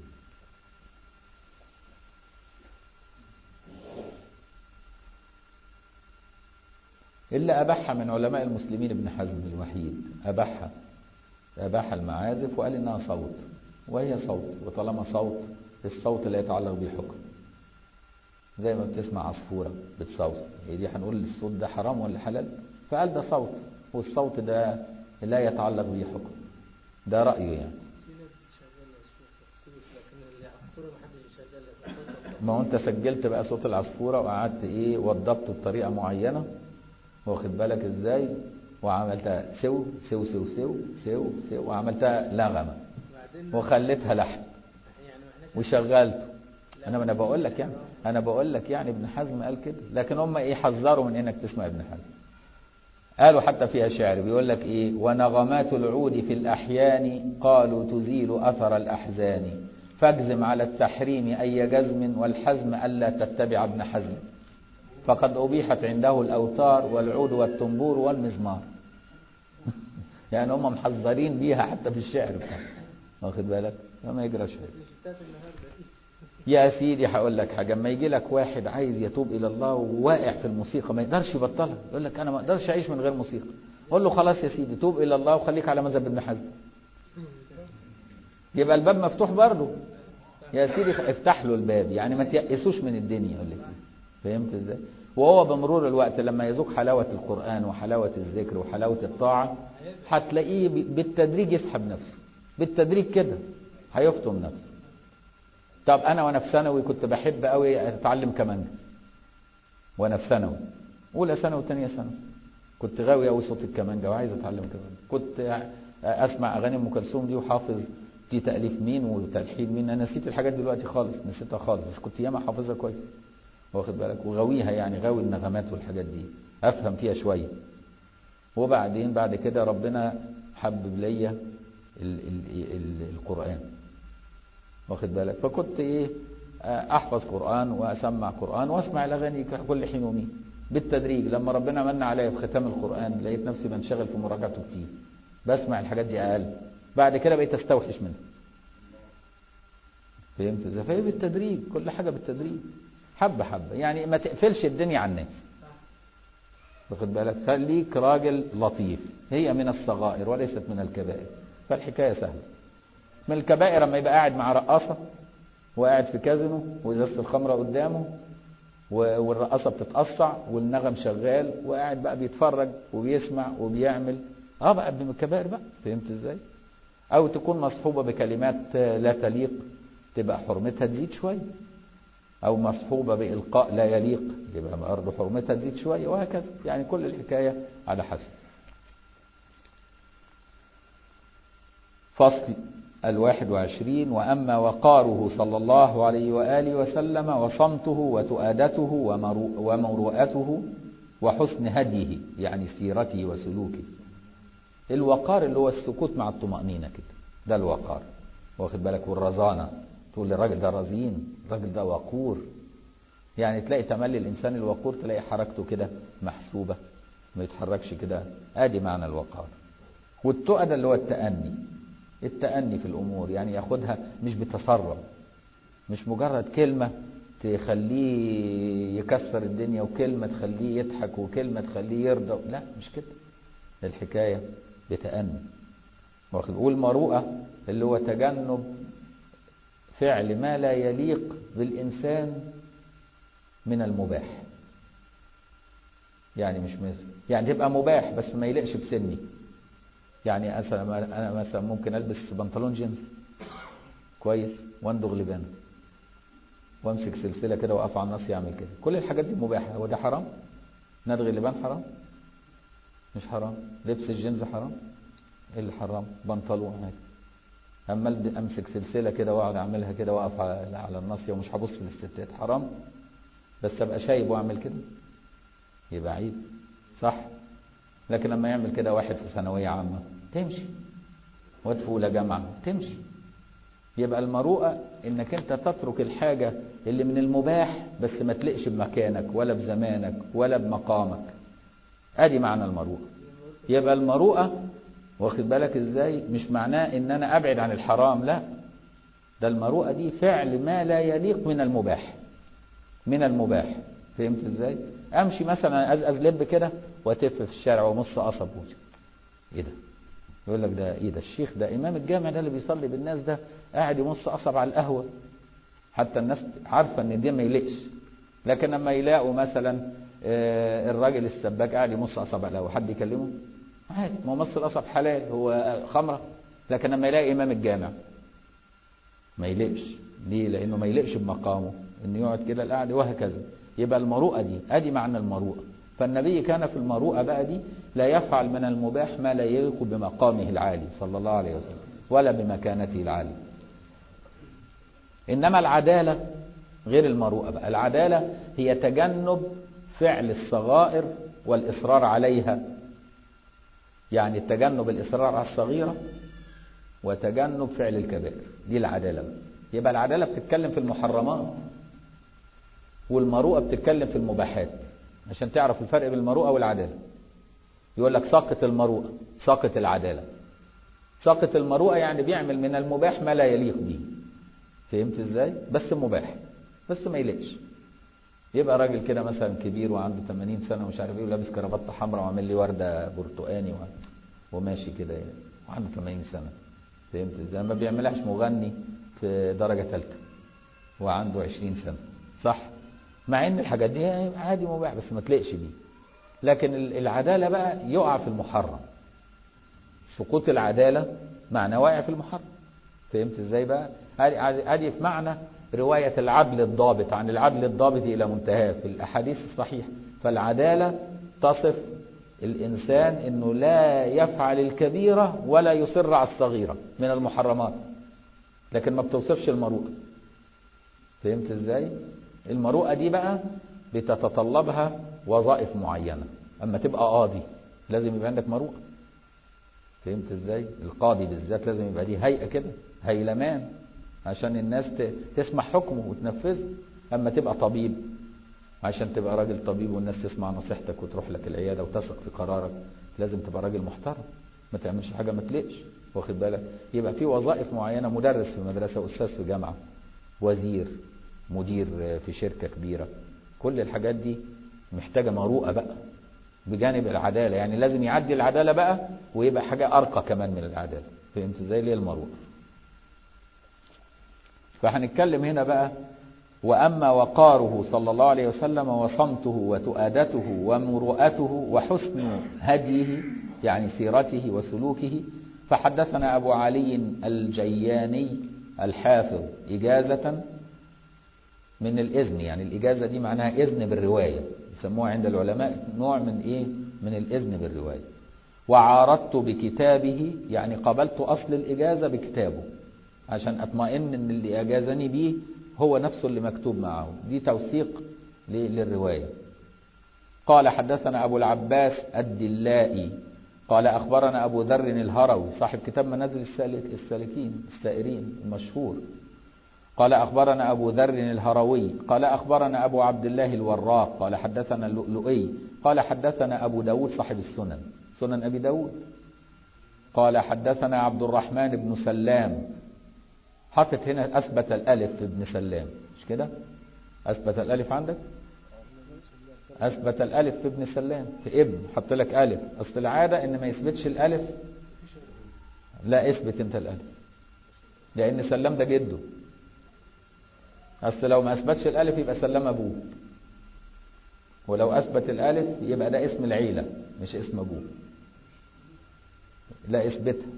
إلا أباحها من علماء المسلمين ابن حزم الوحيد أباحها أباح المعازف وقال إنها صوت وهي صوت وطالما صوت الصوت لا يتعلق به حكم زي ما بتسمع عصفورة بتصوت هي دي هنقول الصوت ده حرام ولا حلال فقال ده صوت والصوت ده لا يتعلق به حكم ده رأيه يعني في ناس بتشغل الصوت لكن اللي عصفورة محدش بيشغلها ما هو انت سجلت بقى صوت العصفورة وقعدت ايه وضبطه بطريقة معينة واخد بالك ازاي وعملتها سو سو سو سو سو سو وعملتها لغمة وبعدين وخليتها لحن يعني ما احناش وشغلته انا انا بقول لك يعني انا بقول لك يعني ابن حزم قال كده لكن هم ايه حذروا من انك تسمع ابن حزم قالوا حتى فيها شعر بيقول لك ايه ونغمات العود في الاحيان قالوا تزيل اثر الاحزان فاجزم على التحريم اي جزم والحزم الا تتبع ابن حزم فقد ابيحت عنده الاوتار والعود والتنبور والمزمار يعني هم محذرين بيها حتى في الشعر بتاعهم واخد بالك فما يجراش حاجه الشتات النهارده دي يا سيدي هقول لك حاجه اما يجي لك واحد عايز يتوب الى الله وواقع في الموسيقى ما يقدرش يبطلها يقول لك انا ما اقدرش اعيش من غير موسيقى قول له خلاص يا سيدي توب الى الله وخليك على مذهب ابن حزم يبقى الباب مفتوح برضه يا سيدي افتح له الباب يعني ما تيأسوش من الدنيا ولا فيه فهمت ازاي وهو بمرور الوقت لما يذوق حلاوة القرآن وحلاوة الذكر وحلاوة الطاعة هتلاقيه ب- بالتدريج يسحب نفسه بالتدريج كده هيفطم نفسه طب انا وانا في ثانوي كنت بحب قوي اتعلم كمانجا وانا في ثانوي اولى ثانوي وثانيه ثانوي كنت غاوي قوي صوت الكمانجا وعايز اتعلم كمانجا كنت اسمع اغاني ام كلثوم دي وحافظ دي تاليف مين وتلحين مين انا نسيت الحاجات دلوقتي خالص نسيتها خالص بس كنت ياما حافظها كويس واخد بالك وغاويها يعني غاوي النغمات والحاجات دي افهم فيها شويه وبعدين بعد كده ربنا حبب ليا ال- ال- ال- القران واخد بالك فكنت ايه آه، احفظ قران واسمع قران واسمع الاغاني كل حين ومين بالتدريج لما ربنا من عليا في ختام القران لقيت نفسي بنشغل في مراجعته كتير بسمع الحاجات دي اقل بعد كده بقيت استوحش منها فهمت ازاي فهي بالتدريج كل حاجه بالتدريج حبه حبه يعني ما تقفلش الدنيا على الناس واخد بالك خليك راجل لطيف هي من الصغائر وليست من الكبائر فالحكايه سهله من الكبائر لما يبقى قاعد مع رقاصه وقاعد في كازينو وازازه الخمره قدامه و- والرقاصه بتتقصع والنغم شغال وقاعد بقى بيتفرج وبيسمع وبيعمل اه بقى من الكبائر بقى فهمت ازاي او تكون مصحوبه بكلمات لا تليق تبقى حرمتها تزيد شويه او مصحوبه بالقاء لا يليق يبقى برضه حرمتها تزيد شويه وهكذا يعني كل الحكايه على حسب فصل الواحد وعشرين وأما وقاره صلى الله عليه وآله وسلم وصمته وتؤادته ومرو- ومروءته وحسن هديه يعني سيرته وسلوكه الوقار اللي هو السكوت مع الطمأنينة كده ده الوقار واخد بالك والرزانة تقول الراجل ده رزين الراجل ده وقور يعني تلاقي تملي الإنسان الوقور تلاقي حركته كده محسوبة ما يتحركش كده ادي معنى الوقار والتؤدى اللي هو التأني التأني في الأمور يعني ياخدها مش بتسرع مش مجرد كلمة تخليه يكسر الدنيا وكلمة تخليه يضحك وكلمة تخليه يرضى لا مش كده الحكاية بتأني واخد والمروءة اللي هو تجنب فعل ما لا يليق بالإنسان من المباح يعني مش مثل يعني تبقى مباح بس ما يليقش بسني يعني مثلا انا مثلا ممكن البس بنطلون جينز كويس واندغ لبانه وامسك سلسله كده واقف على النص يعمل كده كل الحاجات دي مباحه هو ده حرام ندغ اللبان حرام مش حرام لبس الجينز حرام ايه اللي حرام بنطلون عادي اما الب- امسك سلسله كده واقعد اعملها كده واقف على على الناصيه ومش هبص للستات حرام بس ابقى شايب واعمل كده يبقى عيب صح لكن لما يعمل كده واحد في ثانويه عامه تمشي واد في اولى جامعه تمشي يبقى المروءه انك انت تترك الحاجة اللي من المباح بس ما تلقش بمكانك ولا بزمانك ولا بمقامك ادي معنى المروءة يبقى المروءة واخد بالك ازاي مش معناه ان انا ابعد عن الحرام لا ده المروءة دي فعل ما لا يليق من المباح من المباح فهمت ازاي امشي مثلا ازقز لب كده واتف في الشارع ومص قصب وجه ايه ده يقول لك ده ايه ده الشيخ ده امام الجامع ده اللي بيصلي بالناس ده قاعد يمص قصب على القهوه حتى الناس عارفه ان ده ما يليقش لكن لما يلاقوا مثلا آه، الراجل السباك قاعد يمص قصب على القهوه حد يكلمه عادي ما هو مص القصب حلال هو خمره لكن لما يلاقي امام الجامع ما يليقش ليه لانه ما يليقش بمقامه انه يقعد كده القعده وهكذا يبقى المروءه دي ادي معنى المروءه فالنبي كان في المروءه بقى دي لا يفعل من المباح ما لا يليق بمقامه العالي صلى الله عليه وسلم ولا بمكانته العاليه انما العداله غير المروءه بقى العداله هي تجنب فعل الصغائر والاصرار عليها يعني تجنب الاصرار على الصغيره وتجنب فعل الكبائر دي العداله بقى. يبقى العداله بتتكلم في المحرمات والمروءه بتتكلم في المباحات عشان تعرف الفرق بين المروءه والعداله يقول لك ساقط المروءه ساقط العداله ساقط المروءه يعني بيعمل من المباح ما لا يليق به فهمت ازاي بس مباح بس ما يليقش يبقى راجل كده مثلا كبير وعنده 80 سنه ومش عارف ايه ولابس كرافته حمراء وعامل لي ورده برتقاني و- وماشي كده يعني وعنده 80 سنه فهمت ازاي ما بيعملهاش مغني في درجه ثالثه وعنده 20 سنه صح مع ان الحاجات دي عادي مباح بس ما تليقش بيه لكن ال- العداله بقى يقع في المحرم سقوط العداله معنى واقع في المحرم فهمت ازاي بقى ادي ادي في معنى روايه العدل الضابط عن العدل الضابط الى منتهاه في الاحاديث الصحيحه فالعداله تصف الانسان انه لا يفعل الكبيره ولا يصر على الصغيره من المحرمات لكن ما بتوصفش المروءه فهمت ازاي المروءه دي بقى بتتطلبها وظائف معينه اما تبقى قاضي لازم يبقى عندك مروءه فهمت ازاي القاضي بالذات لازم يبقى دي هيئه كده هيلمان عشان الناس ت- تسمع حكمه وتنفذه اما تبقى طبيب عشان تبقى راجل طبيب والناس تسمع نصيحتك وتروح لك العياده وتثق في قرارك لازم تبقى راجل محترم ما تعملش حاجه ما تليقش واخد بالك يبقى في وظائف معينه مدرس في مدرسه استاذ في جامعه وزير مدير في شركه كبيره كل الحاجات دي محتاجه مروءه بقى بجانب العداله يعني لازم يعدي العداله بقى ويبقى حاجه ارقى كمان من العداله فهمت ازاي ليه المروءه فهنتكلم هنا بقى واما وقاره صلى الله عليه وسلم وصمته وتؤادته ومروءته وحسن هديه يعني سيرته وسلوكه فحدثنا ابو علي الجياني الحافظ اجازه من الاذن يعني الاجازه دي معناها اذن بالروايه يسموها عند العلماء نوع من ايه من الاذن بالروايه وعارضت بكتابه يعني قبلت اصل الاجازه بكتابه عشان اطمئن ان اللي اجازني بيه هو نفسه اللي مكتوب معه دي توثيق ل- للروايه قال حدثنا ابو العباس الدلائي قال اخبرنا ابو ذر الهروي صاحب كتاب منازل السالك السالكين السائرين المشهور قال أخبرنا أبو ذر الهروي قال أخبرنا أبو عبد الله الوراق قال حدثنا اللؤلؤي قال حدثنا أبو داود صاحب السنن سنن أبي داود قال حدثنا عبد الرحمن بن سلام حطت هنا أثبت الألف في ابن سلام مش كده أثبت الألف عندك أثبت الألف في ابن سلام في ابن حط لك ألف أصل العادة إن ما يثبتش الألف لا اثبت أنت الألف لأن سلام ده جده أصل لو ما أثبتش الألف يبقى سلم أبوه ولو أثبت الألف يبقى ده اسم العيلة مش اسم أبوه لا اثبتها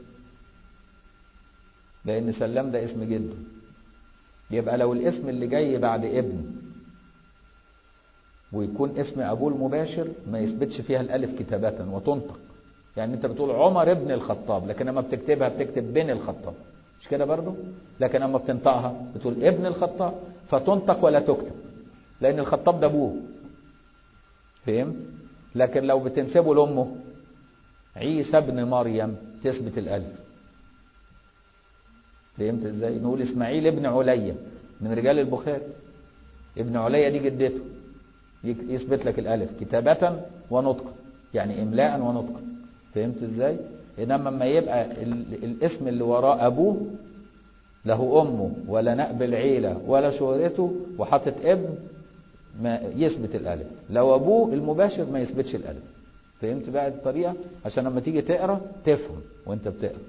لأن سلم ده اسم جده يبقى لو الاسم اللي جاي بعد ابن ويكون اسم أبوه المباشر ما يثبتش فيها الألف كتابة وتنطق يعني أنت بتقول عمر ابن الخطاب لكن لما بتكتبها بتكتب بن الخطاب مش كده برضو لكن لما بتنطقها بتقول ابن الخطاب فتنطق ولا تكتب لأن الخطاب ده أبوه فهمت لكن لو بتنسبه لأمه عيسى ابن مريم تثبت الألف فهمت ازاي نقول اسماعيل ابن عليا من رجال البخاري ابن عليا دي جدته يثبت لك الالف كتابة ونطقا يعني املاء ونطقا فهمت ازاي انما لما يبقى الاسم اللي وراه ابوه له امه ولا نأب العيلة ولا شهرته وحاطط ابن ما يثبت الالف لو ابوه المباشر ما يثبتش الالف فهمت بقى الطريقة عشان لما تيجي تقرا تفهم وانت بتقرا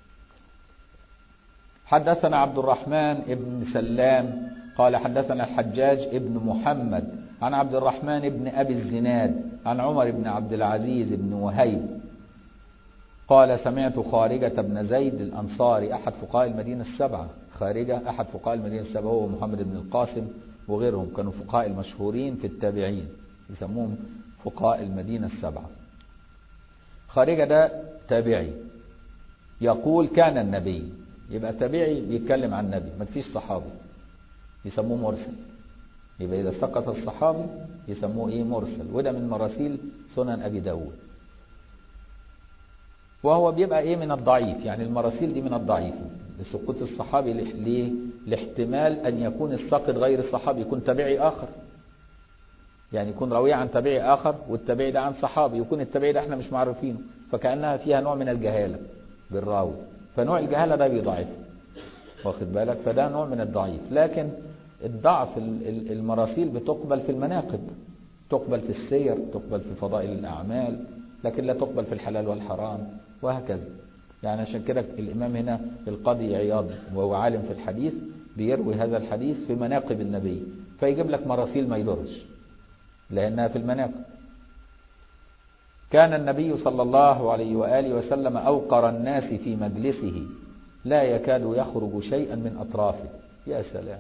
حدثنا عبد الرحمن ابن سلام قال حدثنا الحجاج ابن محمد عن عبد الرحمن ابن أبي الزناد عن عمر بن عبد العزيز بن وهيب قال سمعت خارجة بن زيد الأنصاري أحد فقهاء المدينة السبعة خارجة أحد فقهاء المدينة السبعة هو محمد بن القاسم وغيرهم كانوا فقهاء المشهورين في التابعين يسموهم فقهاء المدينة السبعة خارجة ده تابعي يقول كان النبي يبقى تابعي بيتكلم عن النبي ما فيش صحابي يسموه مرسل يبقى إذا سقط الصحابي يسموه إيه مرسل وده من مراسيل سنن أبي داود وهو بيبقى إيه من الضعيف يعني المراسيل دي من الضعيف لسقوط الصحابي ليه لاحتمال أن يكون الساقط غير الصحابي يكون تابعي آخر يعني يكون راوي عن تابعي آخر والتابعي ده عن صحابي يكون التابعي ده احنا مش معرفينه فكأنها فيها نوع من الجهالة بالراوي فنوع الجهالة ده بيضعف واخد بالك فده نوع من الضعيف لكن الضعف المراسيل بتقبل في المناقب تقبل في السير تقبل في فضائل الأعمال لكن لا تقبل في الحلال والحرام وهكذا يعني عشان كده الإمام هنا القاضي عياض وهو عالم في الحديث بيروي هذا الحديث في مناقب النبي فيجيب لك مراسيل ما يضرش لأنها في المناقب كان النبي صلى الله عليه وآله وسلم أوقر الناس في مجلسه لا يكاد يخرج شيئا من أطرافه يا سلام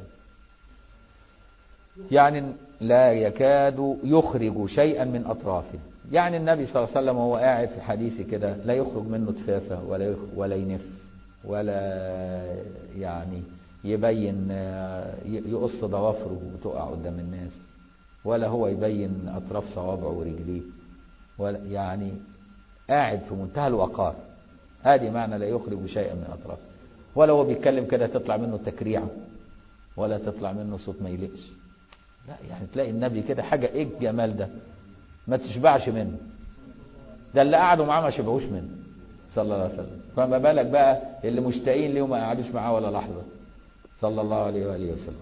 يعني لا يكاد يخرج شيئا من أطرافه يعني النبي صلى الله عليه وسلم وهو قاعد في حديث كده لا يخرج منه تفافة ولا ولا ينف ولا يعني يبين يقص ضوافره وتقع قدام الناس ولا هو يبين أطراف صوابعه ورجليه ولا يعني قاعد في منتهى الوقار هذه معنى لا يخرج شيئا من أطرافه ولا هو بيتكلم كده تطلع منه تكريعة ولا تطلع منه صوت ما يلقش لا يعني تلاقي النبي كده حاجة ايه الجمال ده ما تشبعش منه ده اللي قعدوا معاه ما شبعوش منه صلى الله عليه وسلم فما بالك بقى اللي مشتاقين ليه وما قعدوش معاه ولا لحظة صلى الله عليه وآله وسلم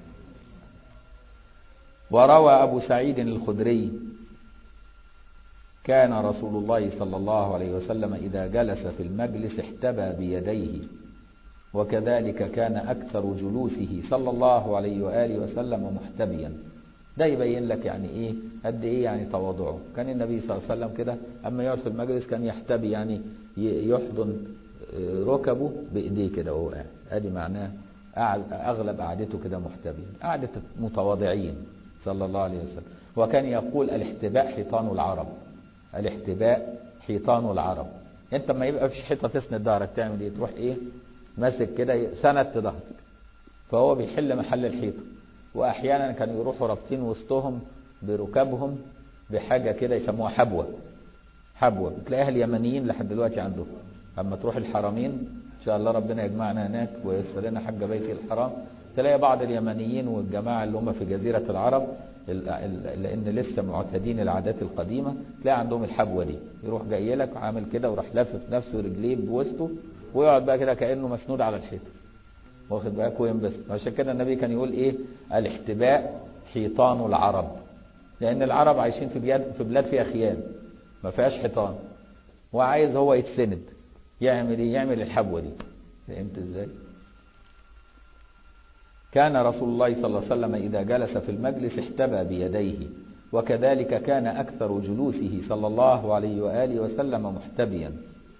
وروى أبو سعيد الخدري كان رسول الله صلى الله عليه وسلم إذا جلس في المجلس احتبى بيديه وكذلك كان أكثر جلوسه صلى الله عليه وآله وسلم محتبيا ده يبين لك يعني إيه قد إيه يعني تواضعه كان النبي صلى الله عليه وسلم كده أما يقعد في المجلس كان يحتبي يعني يحضن ركبه بإيديه كده وهو قاعد ادي معناه أغلب قعدته كده محتبي قعدة متواضعين صلى الله عليه وسلم وكان يقول الاحتباء حيطان العرب الاحتباء حيطان العرب انت ما يبقى فيش حيطه تسند ظهرك تعمل ايه تروح ايه ماسك كده سند ظهرك فهو بيحل محل الحيطه واحيانا كانوا يروحوا رابطين وسطهم بركابهم بحاجه كده يسموها حبوه حبوه بتلاقيها اليمنيين لحد دلوقتي عندهم اما تروح الحرمين ان شاء الله ربنا يجمعنا هناك وييسر لنا حج بيت الحرام تلاقي بعض اليمنيين والجماعه اللي هم في جزيره العرب لان لسه معتادين العادات القديمه تلاقي عندهم الحبوه دي يروح جاي لك عامل كده وراح لافف نفسه رجليه بوسطه ويقعد بقى كده كانه مسنود على الحيطه واخد بالك وينبسط عشان كده النبي كان يقول ايه الاحتباء حيطان العرب لان العرب عايشين في بلاد في بلاد فيها خيام ما فيهاش حيطان وعايز هو يتسند يعمل ايه يعمل الحبوه دي فهمت ازاي كان رسول الله صلى الله عليه وسلم إذا جلس في المجلس احتبى بيديه وكذلك كان أكثر جلوسه صلى الله عليه وآله وسلم محتبيا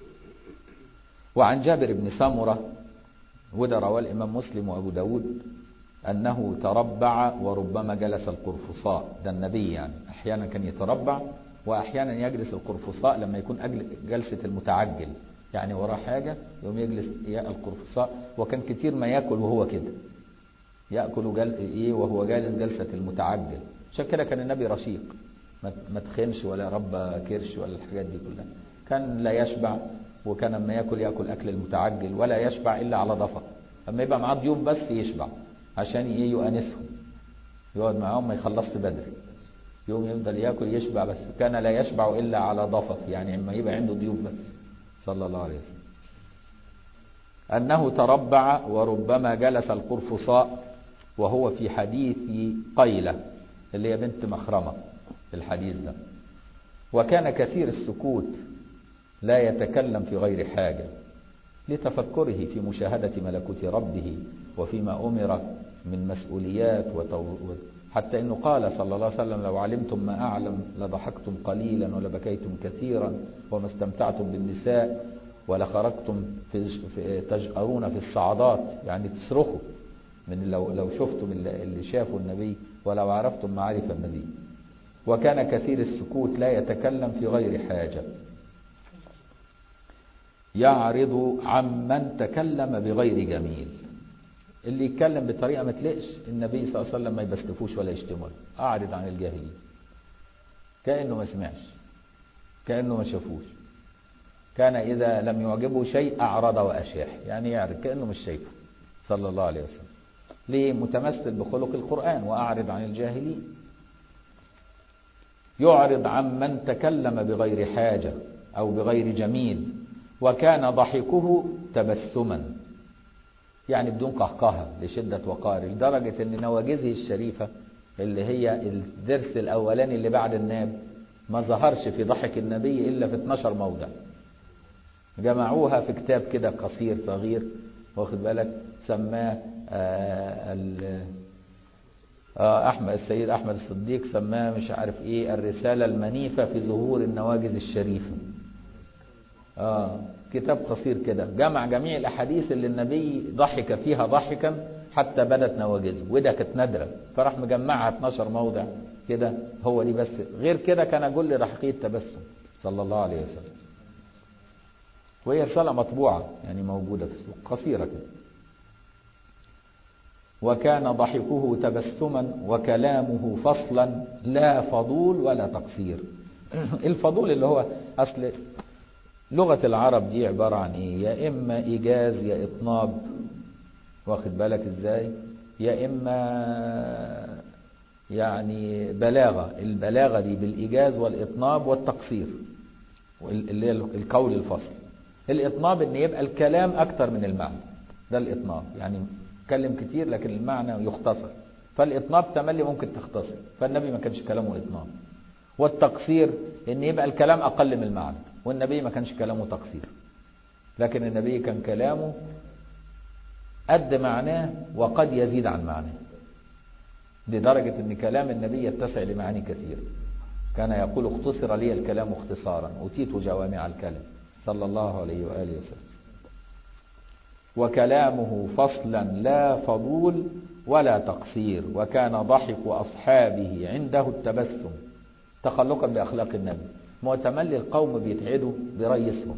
وعن جابر بن سمرة وده رواه الإمام مسلم وأبو داود أنه تربع وربما جلس القرفصاء ده النبي يعني أحيانا كان يتربع وأحيانا يجلس القرفصاء لما يكون جلسة المتعجل يعني وراه حاجة يوم يجلس القرفصاء وكان كتير ما يأكل وهو كده يأكل جل... إيه وهو جالس جلسة المتعجل عشان كده كان النبي رشيق ما تخنش ولا رب كرش ولا الحاجات دي كلها كان لا يشبع وكان لما يأكل يأكل أكل المتعجل ولا يشبع إلا على ضفة اما يبقى معاه ضيوف بس يشبع عشان ايه يؤانسهم يقعد معاهم ما يخلصش بدري يوم يفضل ياكل يشبع بس كان لا يشبع الا على ضفف يعني اما يبقى عنده ضيوف بس صلى الله عليه وسلم انه تربع وربما جلس القرفصاء وهو في حديث قيلة اللي هي بنت مخرمة في الحديث ده وكان كثير السكوت لا يتكلم في غير حاجة لتفكره في مشاهدة ملكوت ربه وفيما أمر من مسؤوليات وتو... حتى انه قال صلى الله عليه وسلم لو علمتم ما اعلم لضحكتم قليلا ولبكيتم كثيرا وما استمتعتم بالنساء ولخرجتم في في تجأرون في الصعدات يعني تصرخوا من لو لو شفتم اللي شافوا النبي ولو عرفتم معارف النبي وكان كثير السكوت لا يتكلم في غير حاجة يعرض عمن تكلم بغير جميل اللي يتكلم بطريقة ما تلقش النبي صلى الله عليه وسلم ما يبستفوش ولا يشتمه أعرض عن الجاهلين كأنه ما سمعش كأنه ما شافوش كان إذا لم يعجبه شيء أعرض وأشاح يعني يعرض كأنه مش شايفه صلى الله عليه وسلم ليه متمثل بخلق القرآن وأعرض عن الجاهلين يعرض عن من تكلم بغير حاجة أو بغير جميل وكان ضحكه تبسما يعني بدون قهقهة لشدة وقار لدرجة أن نواجذه الشريفة اللي هي الدرس الأولاني اللي بعد الناب ما ظهرش في ضحك النبي إلا في 12 موضع جمعوها في كتاب كده قصير صغير واخد بالك سماه آه آه أحمد السيد أحمد الصديق سماه مش عارف إيه الرسالة المنيفة في ظهور النواجذ الشريفة آه كتاب قصير كده جمع جميع الأحاديث اللي النبي ضحك فيها ضحكا حتى بدت نواجذه وده كانت نادرة فراح مجمعها 12 موضع كده هو دي بس غير كده كان كل ضحكية تبسم صلى الله عليه وسلم وهي رسالة مطبوعة يعني موجودة في السوق قصيرة كده وكان ضحكه تبسما وكلامه فصلا لا فضول ولا تقصير الفضول اللي هو أصل لغة العرب دي عبارة عن إيه يا إما إيجاز يا إطناب واخد بالك إزاي يا إما يعني بلاغة البلاغة دي بالإيجاز والإطناب والتقصير اللي هي القول الفصل الإطناب إن يبقى الكلام أكتر من المعنى ده الإطناب يعني يتكلم كتير لكن المعنى يختصر فالإطناب تملي ممكن تختصر فالنبي ما كانش كلامه إطناب والتقصير إن يبقى الكلام أقل من المعنى والنبي ما كانش كلامه تقصير لكن النبي كان كلامه قد معناه وقد يزيد عن معناه لدرجة أن كلام النبي يتسع لمعاني كثيرة كان يقول اختصر لي الكلام اختصارا أتيت جوامع الكلم صلى الله عليه وآله وسلم وكلامه فصلا لا فضول ولا تقصير وكان ضحك أصحابه عنده التبسم تخلقا بأخلاق النبي معتملي القوم بيتعدوا برئيسهم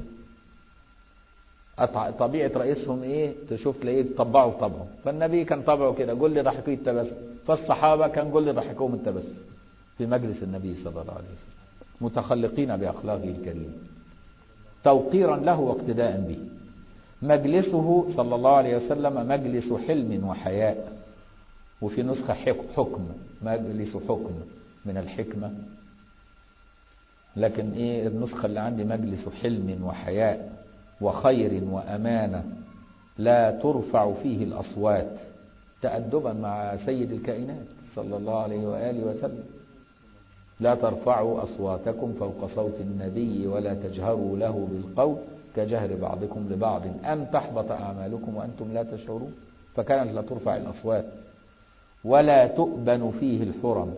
طبيعة رئيسهم ايه تشوف تلاقيه طبعوا طبعه فالنبي كان طبعه كده قول لي ضحكوا التبسم فالصحابة كان قول لي ضحكوهم التبسم في مجلس النبي صلى الله عليه وسلم متخلقين بأخلاقه الكريم توقيرا له واقتداء به مجلسه صلى الله عليه وسلم مجلس حلم وحياء وفي نسخة حكم مجلس حكم من الحكمة لكن ايه النسخة اللي عندي مجلس حلم وحياء وخير وأمانة لا ترفع فيه الأصوات تأدبا مع سيد الكائنات صلى الله عليه وآله وسلم لا ترفعوا أصواتكم فوق صوت النبي ولا تجهروا له بالقول كجهر بعضكم لبعض أن تحبط أعمالكم وأنتم لا تشعرون فكانت لا ترفع الأصوات ولا تؤبن فيه الحرم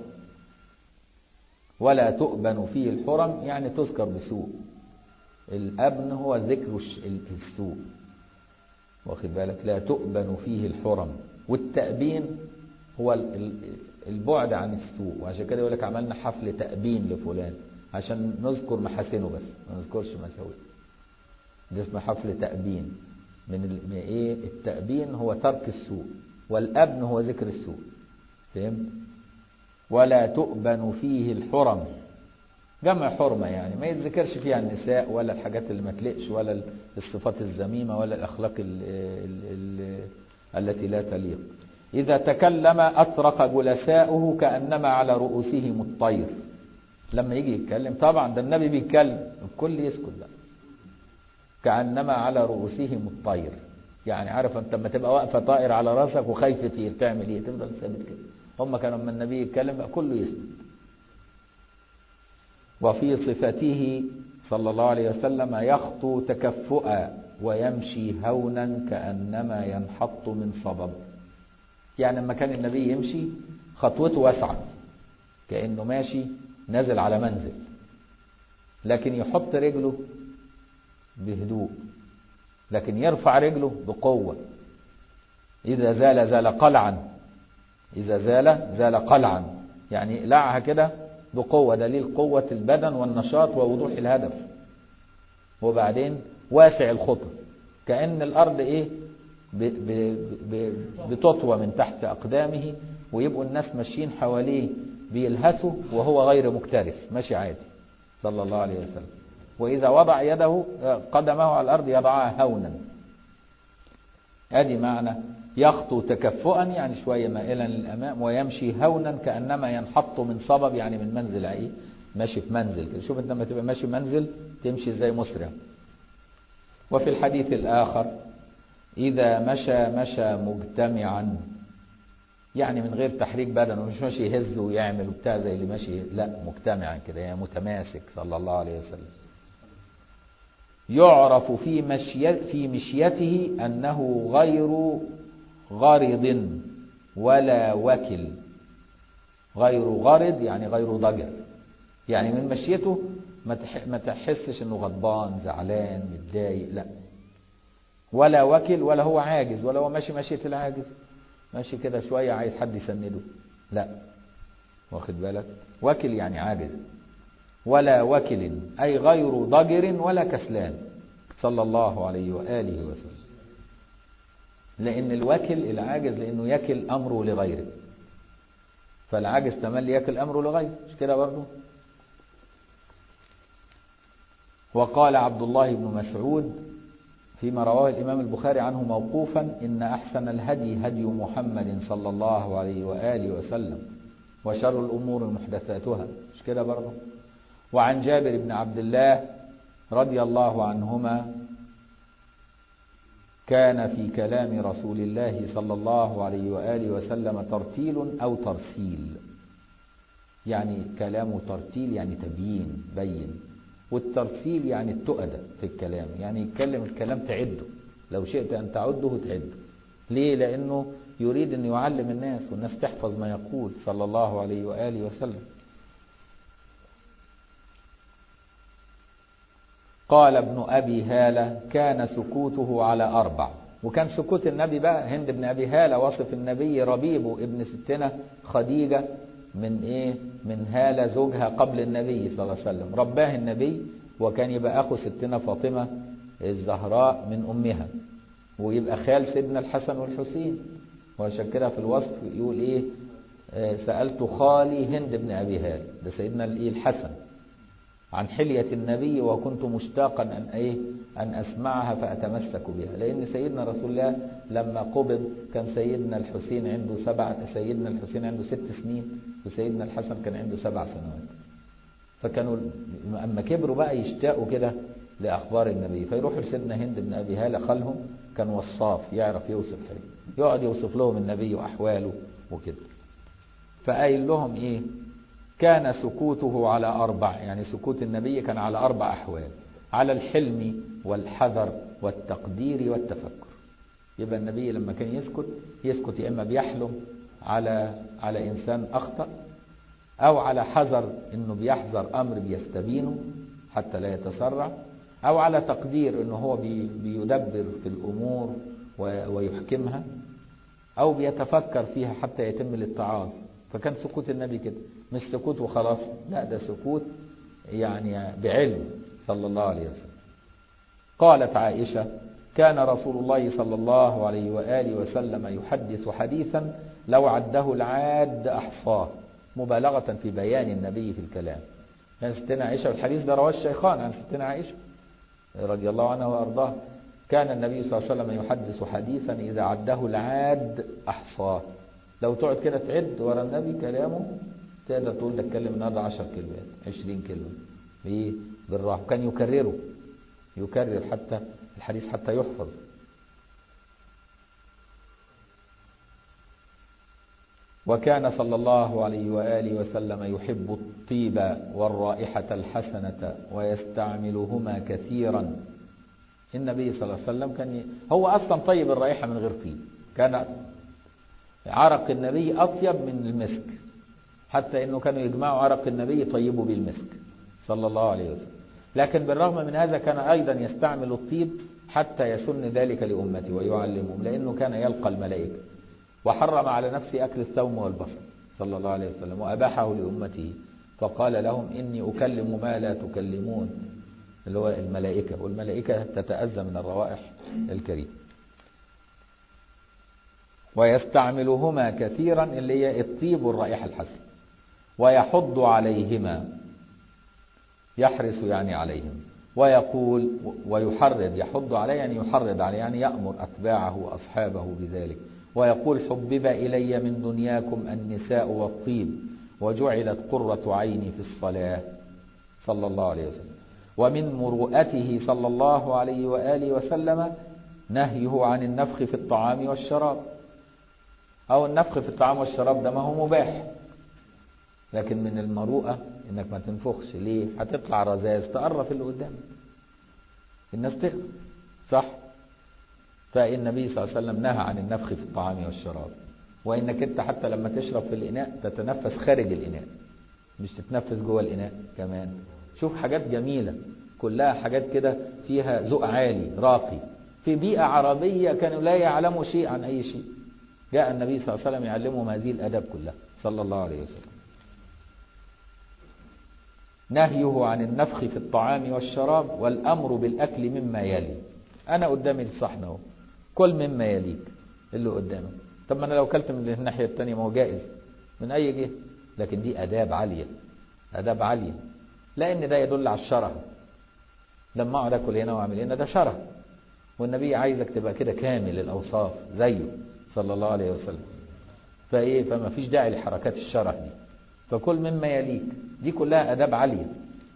ولا تؤبن فيه الحرم يعني تذكر بسوء الأبن هو ذكر السوء واخد بالك لا تؤبن فيه الحرم والتأبين هو البعد عن السوء وعشان كده يقول لك عملنا حفل تأبين لفلان عشان نذكر محاسنه بس ما نذكرش مساوئه ده اسمه حفل تأبين من ايه التأبين هو ترك السوء والأبن هو ذكر السوء فهمت ولا تؤبن فيه الحرم جمع حرمة يعني ما يتذكرش فيها النساء ولا الحاجات اللي ما تلقش ولا الصفات الذميمة ولا الأخلاق ال ال ال التي لا تليق إذا تكلم أطرق جلساؤه كأنما على رؤوسهم الطير لما يجي يتكلم طبعا ده النبي بيتكلم الكل يسكت بقى كأنما على رؤوسهم الطير يعني عارف انت لما تبقى واقفه طائر على راسك وخايف يطير تعمل ايه تفضل ثابت كده هم كانوا لما النبي يتكلم بقى كله يسكت وفي صفته صلى الله عليه وسلم يخطو تكفؤا ويمشي هونا كأنما ينحط من صبب يعني لما كان النبي يمشي خطوته واسعة كأنه ماشي نازل على منزل لكن يحط رجله بهدوء لكن يرفع رجله بقوة إذا زال زال قلعا إذا زال زال قلعا يعني يقلعها كده بقوة دليل قوة البدن والنشاط ووضوح الهدف وبعدين واسع الخطى كأن الأرض إيه ب ب ب بتطوى من تحت أقدامه ويبقوا الناس ماشيين حواليه بيلهسوا وهو غير مكترث ماشي عادي صلى الله عليه وسلم وإذا وضع يده قدمه على الأرض يضعها هونا ادي معنى يخطو تكفؤا يعني شوية مائلا للأمام ويمشي هونا كأنما ينحط من صبب يعني من منزل ايه ماشي في منزل كده شوف انت لما تبقى ماشي منزل تمشي ازاي مسرع وفي الحديث الآخر إذا مشى مشى مجتمعا يعني من غير تحريك بدنه مش ماشي يهز ويعمل وبتاع زي اللي ماشي لا مجتمعا كده يعني متماسك صلى الله عليه وسلم يعرف في مشي في مشيته أنه غير غرض ولا وكل غير غرض يعني غير ضجر يعني من مشيته ما تحسش انه غضبان زعلان متضايق لا ولا وكل ولا هو عاجز ولا هو ماشي ماشية العاجز ماشي كده شوية عايز حد يسنده لا واخد بالك وكل يعني عاجز ولا وكل أي غير ضجر ولا كسلان صلى الله عليه وآله وسلم لأن الوكل العاجز لأنه يكل أمره لغيره فالعاجز تملي يكل أمره لغيره مش كده برضه وقال عبد الله بن مسعود فيما رواه الإمام البخاري عنه موقوفا إن أحسن الهدي هدي محمد صلى الله عليه وآله وسلم وشر الأمور محدثاتها مش كده برضه وعن جابر بن عبد الله رضي الله عنهما كان في كلام رسول الله صلى الله عليه وآله وسلم ترتيل أو ترسيل يعني كلامه ترتيل يعني تبيين بين والترسيل يعني التؤدة في الكلام يعني يتكلم الكلام تعده لو شئت أن تعده تعده ليه لأنه يريد أن يعلم الناس والناس تحفظ ما يقول صلى الله عليه وآله وسلم قال ابن أبي هالة كان سكوته على أربع وكان سكوت النبي بقى هند بن أبي هالة وصف النبي ربيبه ابن ستنا خديجة من إيه من هالة زوجها قبل النبي صلى الله عليه وسلم رباه النبي وكان يبقى أخو ستنا فاطمة الزهراء من أمها ويبقى خال سيدنا الحسن والحسين وعشان كده في الوصف يقول إيه آه سألت خالي هند بن أبي هالة ده سيدنا الإيه الحسن عن حلية النبي وكنت مشتاقا أن إيه أن أسمعها فأتمسك بها لأن سيدنا رسول الله لما قبض كان سيدنا الحسين عنده سبع سيدنا الحسين عنده ست سنين وسيدنا الحسن كان عنده سبع سنوات فكانوا أما كبروا بقى يشتاقوا كده لأخبار النبي فيروحوا لسيدنا هند بن أبي هالة خالهم كان وصاف يعرف يوصف حلو يقعد يوصف لهم النبي وأحواله وكده فقايل لهم إيه كان سكوته على أربع يعني سكوت النبي كان على أربع أحوال على الحلم والحذر والتقدير والتفكر يبقى النبي لما كان يسكت يسكت يا إما بيحلم على على إنسان أخطأ أو على حذر إنه بيحذر أمر بيستبينه حتى لا يتسرع أو على تقدير إنه هو بي بيدبر في الأمور ويحكمها أو بيتفكر فيها حتى يتم الاتعاظ فكان سكوت النبي كده مش سكوت وخلاص لا ده سكوت يعني بعلم صلى الله عليه وسلم قالت عائشة كان رسول الله صلى الله عليه وآله وسلم يحدث حديثا لو عده العاد أحصاه مبالغة في بيان النبي في الكلام يعني ستنا عائشة الحديث ده رواه الشيخان عن ستنا عائشة رضي الله عنها وأرضاها كان النبي صلى الله عليه وسلم يحدث حديثا إذا عده العاد أحصاه لو تقعد كده تعد ورا النبي كلامه تقدر تقول ده اتكلم النهارده 10 كلمات 20 كلمة بإيه؟ بالراحة كان يكرره يكرر حتى الحديث حتى يحفظ وكان صلى الله عليه وآله وسلم يحب الطيب والرائحة الحسنة ويستعملهما كثيرا النبي صلى الله عليه وسلم كان ي... هو أصلا طيب الرائحة من غير طيب كان عرق النبي أطيب من المسك حتى أنه كانوا يجمعوا عرق النبي يطيبوا بالمسك صلى الله عليه وسلم لكن بالرغم من هذا كان أيضا يستعمل الطيب حتى يسن ذلك لأمته ويعلمهم لأنه كان يلقى الملائكة وحرم على نفسه أكل الثوم والبصل صلى الله عليه وسلم وأباحه لأمته فقال لهم إني أكلم ما لا تكلمون اللي هو الملائكة والملائكة تتأذى من الروائح الكريمة ويستعملهما كثيرا اللي هي الطيب والرائحة الحسنة ويحض عليهما يحرص يعني عليهم ويقول ويحرض يحض عليه يعني يحرض عليه يعني يأمر أتباعه وأصحابه بذلك ويقول حبب إلي من دنياكم النساء والطيب وجعلت قرة عيني في الصلاة صلى الله عليه وسلم ومن مروءته صلى الله عليه وآله وسلم نهيه عن النفخ في الطعام والشراب أو النفخ في الطعام والشراب ده ما هو مباح لكن من المروءة انك ما تنفخش ليه هتطلع رذاذ تقرف اللي قدامك الناس تقرف صح فالنبي صلى الله عليه وسلم نهى عن النفخ في الطعام والشراب وانك انت حتى لما تشرب في الاناء تتنفس خارج الاناء مش تتنفس جوه الاناء كمان شوف حاجات جميلة كلها حاجات كده فيها ذوق عالي راقي في بيئة عربية كانوا لا يعلموا شيء عن أي شيء جاء النبي صلى الله عليه وسلم يعلمهم هذه الأدب كلها صلى الله عليه وسلم نهيه عن النفخ في الطعام والشراب والأمر بالأكل مما يلي أنا قدامي الصحن اهو كل مما يليك اللي قدامك طب ما أنا لو كلت من الناحية التانية ما هو جائز من أي جهة لكن دي أداب عالية أداب عالية لأن ده يدل على الشره لما أقعد أكل هنا وأعمل هنا ده شره والنبي عايزك تبقى كده كامل الأوصاف زيه صلى الله عليه وسلم فإيه فما فيش داعي لحركات الشره دي فكل مما يليك دي كلها أداب عالية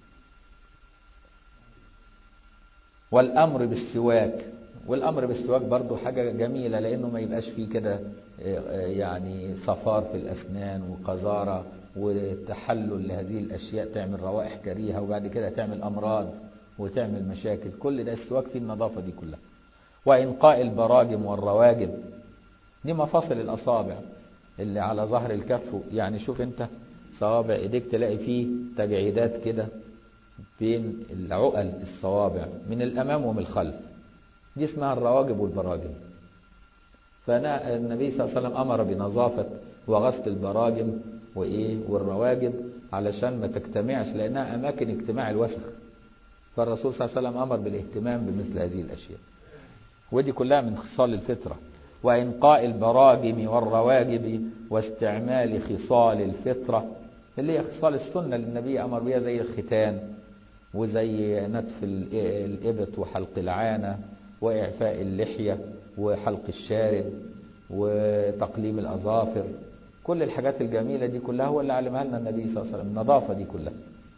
والأمر بالسواك والأمر بالسواك برضو حاجة جميلة لأنه ما يبقاش فيه كده يعني صفار في الأسنان وقذارة وتحلل لهذه الأشياء تعمل روائح كريهة وبعد كده تعمل أمراض وتعمل مشاكل كل ده السواك فيه النظافة دي كلها وإنقاء البراجم والرواجم دي مفاصل الأصابع اللي على ظهر الكف يعني شوف انت صوابع ايديك تلاقي فيه تجعيدات كده بين العقل الصوابع من الأمام ومن الخلف دي اسمها الرواجب والبراجم فأنا النبي صلى الله عليه وسلم أمر بنظافة وغسل البراجم وإيه والرواجب علشان ما تجتمعش لأنها أماكن اجتماع الوسخ فالرسول صلى الله عليه وسلم أمر بالاهتمام بمثل هذه الأشياء ودي كلها من خصال الفطرة وإنقاء البراجم والرواجب واستعمال خصال الفطرة اللي هي خصال السنة اللي النبي أمر بها زي الختان وزي نتف الإبط وحلق العانة وإعفاء اللحية وحلق الشارب وتقليم الأظافر كل الحاجات الجميلة دي كلها هو اللي علمها لنا النبي صلى الله عليه وسلم النظافة دي كلها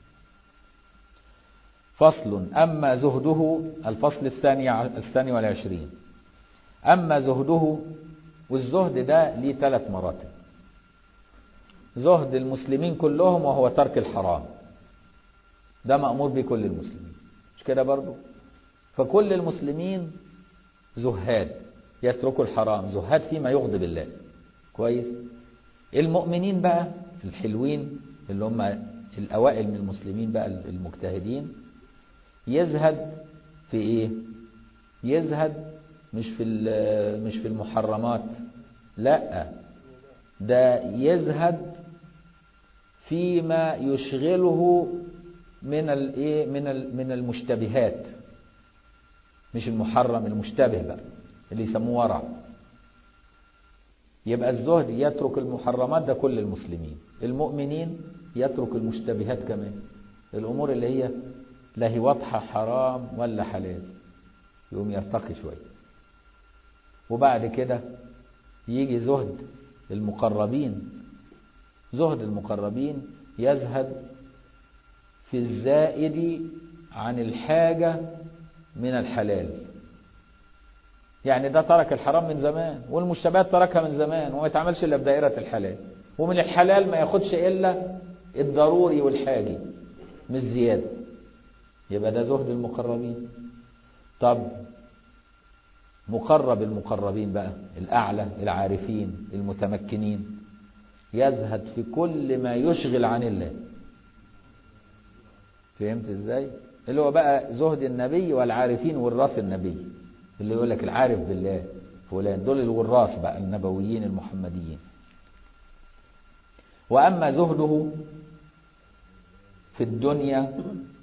فصل أما زهده الفصل الثاني الثاني والعشرين أما زهده والزهد ده ليه ثلاث مراتب زهد المسلمين كلهم وهو ترك الحرام ده مأمور به كل المسلمين مش كده برضو فكل المسلمين زهاد يتركوا الحرام زهاد فيما يغضب الله كويس المؤمنين بقى الحلوين اللي هم الأوائل من المسلمين بقى المجتهدين يزهد في ايه يزهد مش في مش في المحرمات لا ده يزهد فيما يشغله من الايه من من المشتبهات مش المحرم المشتبه بقى اللي يسموه ورع يبقى الزهد يترك المحرمات ده كل المسلمين المؤمنين يترك المشتبهات كمان الامور اللي هي لا هي واضحه حرام ولا حلال يقوم يرتقي شوية وبعد كده يجي زهد المقربين زهد المقربين يزهد في الزائد عن الحاجة من الحلال يعني ده ترك الحرام من زمان والمشتبهات تركها من زمان وما يتعملش الا بدائرة الحلال ومن الحلال ما ياخدش الا الضروري والحاجي مش زيادة يبقى ده زهد المقربين طب مقرب المقربين بقى الأعلى العارفين المتمكنين يزهد في كل ما يشغل عن الله فهمت ازاي اللي هو بقى زهد النبي والعارفين وراث النبي اللي يقول لك العارف بالله فلان دول الوراث بقى النبويين المحمديين وأما زهده في الدنيا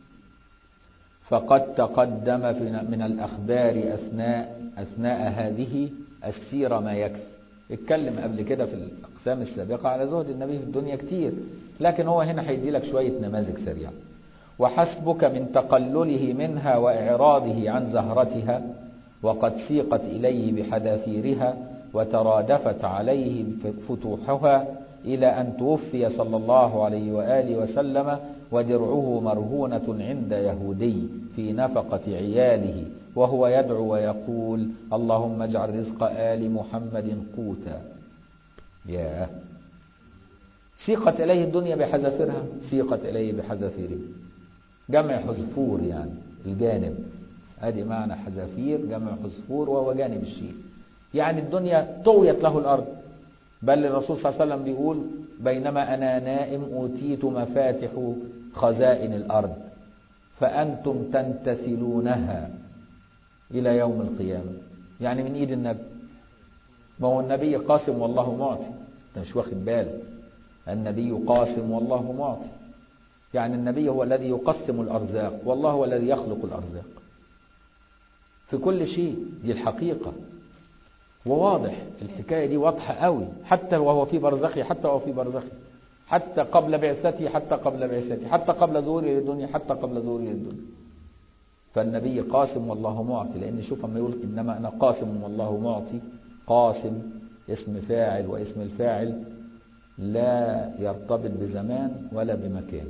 فقد تقدم من الأخبار أثناء أثناء هذه السيرة ما يكفي اتكلم قبل كده في الأقسام السابقة على زهد النبي في الدنيا كتير لكن هو هنا هيدي لك شوية نماذج سريعة وحسبك من تقلله منها وإعراضه عن زهرتها وقد سيقت إليه بحذافيرها وترادفت عليه فتوحها إلى أن توفي صلى الله عليه وآله وسلم ودرعه مرهونة عند يهودي في نفقة عياله وهو يدعو ويقول اللهم اجعل رزق آل محمد قوتا ياه سيقت إليه الدنيا بحذافيرها سيقت إليه بحذافيرها جمع حذفور يعني الجانب ادي معنى حذافير جمع حذفور وهو جانب الشيء يعني الدنيا طويت له الارض بل الرسول صلى الله عليه وسلم بيقول بينما انا نائم اوتيت مفاتح خزائن الارض فانتم تنتسلونها الى يوم القيامه يعني من ايد النبي ما هو النبي قاسم والله معطي انت مش واخد بالك النبي قاسم والله معطي يعني النبي هو الذي يقسم الارزاق والله هو الذي يخلق الارزاق في كل شيء دي الحقيقة وواضح الحكاية دي واضحة قوي حتى وهو في برزخي حتى وهو في برزخي حتى قبل بعثتي حتى قبل بعثتي حتى قبل ظهوري للدنيا حتى قبل ظهوري للدنيا فالنبي قاسم والله معطي لأن شوف اما يقول إنما أنا قاسم والله معطي قاسم اسم فاعل واسم الفاعل لا يرتبط بزمان ولا بمكان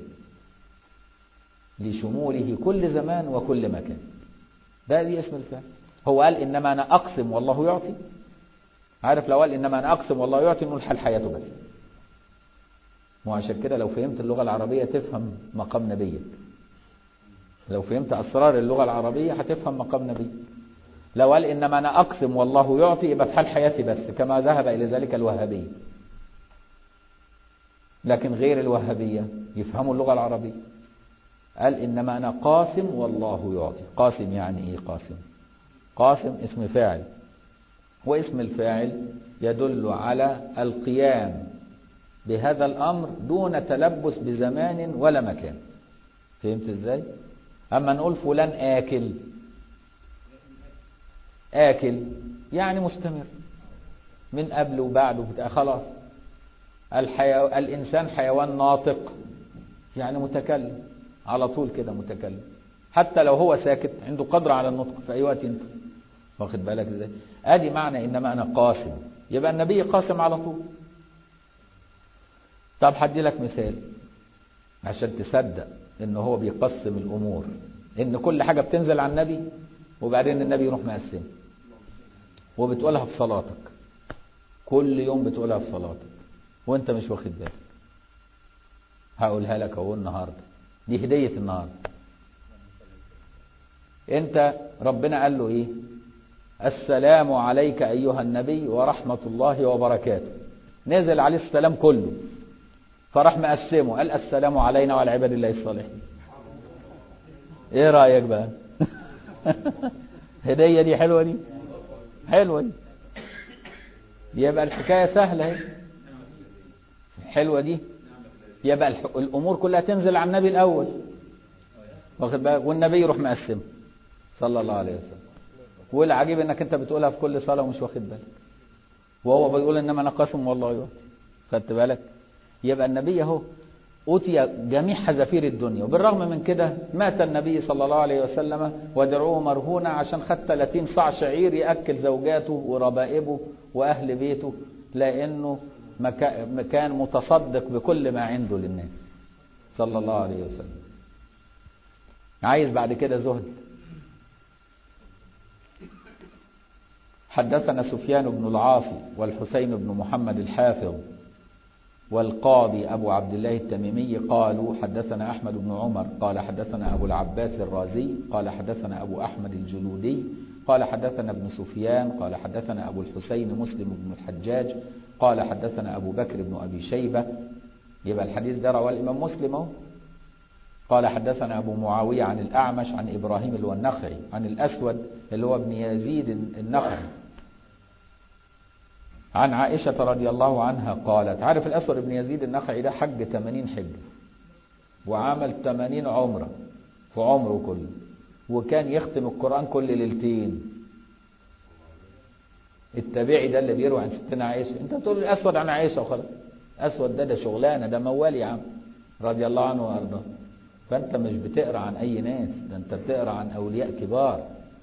لشموله كل زمان وكل مكان ده دي اسم الفعل هو قال انما انا اقسم والله يعطي عارف لو قال انما انا اقسم والله يعطي نقول حال حياته بس وعشان كده لو فهمت اللغه العربيه تفهم مقام نبيك لو فهمت اسرار اللغه العربيه هتفهم مقام نبيك لو قال انما انا اقسم والله يعطي يبقى في حال حياتي بس كما ذهب الى ذلك الوهابيه لكن غير الوهابيه يفهموا اللغه العربيه قال إنما أنا قاسم والله يعطي قاسم يعني إيه قاسم قاسم اسم فاعل واسم الفاعل يدل على القيام بهذا الأمر دون تلبس بزمان ولا مكان فهمت ازاي أما نقول فلان آكل آكل يعني مستمر من قبل وبعد وبتاع خلاص الحيو... الإنسان حيوان ناطق يعني متكلم على طول كده متكلم حتى لو هو ساكت عنده قدرة على النطق في أي وقت ينطق واخد بالك ازاي ادي معنى انما انا قاسم يبقى النبي قاسم على طول طب هدي لك مثال عشان تصدق ان هو بيقسم الامور ان كل حاجه بتنزل على النبي وبعدين النبي يروح مقسمها وبتقولها في صلاتك كل يوم بتقولها في صلاتك وانت مش واخد بالك هقولها لك اهو النهارده دي هديه النهارده انت ربنا قال له ايه السلام عليك ايها النبي ورحمه الله وبركاته نزل عليه السلام كله فراح مقسمه قال السلام علينا وعلى عباد الله الصالحين ايه رايك بقى هديه دي حلوه دي حلوه دي يبقى الحكايه سهله اهي حلوه دي يبقى الامور كلها تنزل على النبي الاول واخد بالك والنبي يروح مقسمه صلى الله عليه وسلم والعجيب انك انت بتقولها في كل صلاه ومش واخد بالك وهو بيقول انما انا قاسم والله يعطي خدت بالك يبقى النبي اهو أوتي جميع حذافير الدنيا وبالرغم من كده مات النبي صلى الله عليه وسلم ودرعوه مرهونة عشان خد 30 صاع شعير يأكل زوجاته وربائبه وأهل بيته لأنه كان متصدق بكل ما عنده للناس صلى الله عليه وسلم عايز بعد كده زهد حدثنا سفيان بن العاصي والحسين بن محمد الحافظ والقاضي أبو عبد الله التميمي قالوا حدثنا أحمد بن عمر قال حدثنا أبو العباس الرازي قال حدثنا أبو أحمد الجلودي قال حدثنا ابن سفيان قال حدثنا أبو الحسين مسلم بن الحجاج قال حدثنا أبو بكر بن أبي شيبة يبقى الحديث ده رواه الإمام مسلم اهو قال حدثنا أبو معاوية عن الأعمش عن إبراهيم اللي هو النخعي عن الأسود اللي هو ابن يزيد النخعي عن عائشة رضي الله عنها قالت عارف الأسود بن يزيد النخعي ده حج 80 حجة وعمل 80 عمرة في عمره كله وكان يختم القرآن كل ليلتين التابعي ده اللي بيروي عن ستنا عائشة انت بتقول الأسود عن عائشة وخلاص أسود ده ده شغلانة ده موال يا عم رضي الله عنه وأرضاه فأنت مش بتقرأ عن أي ناس ده أنت بتقرأ عن أولياء كبار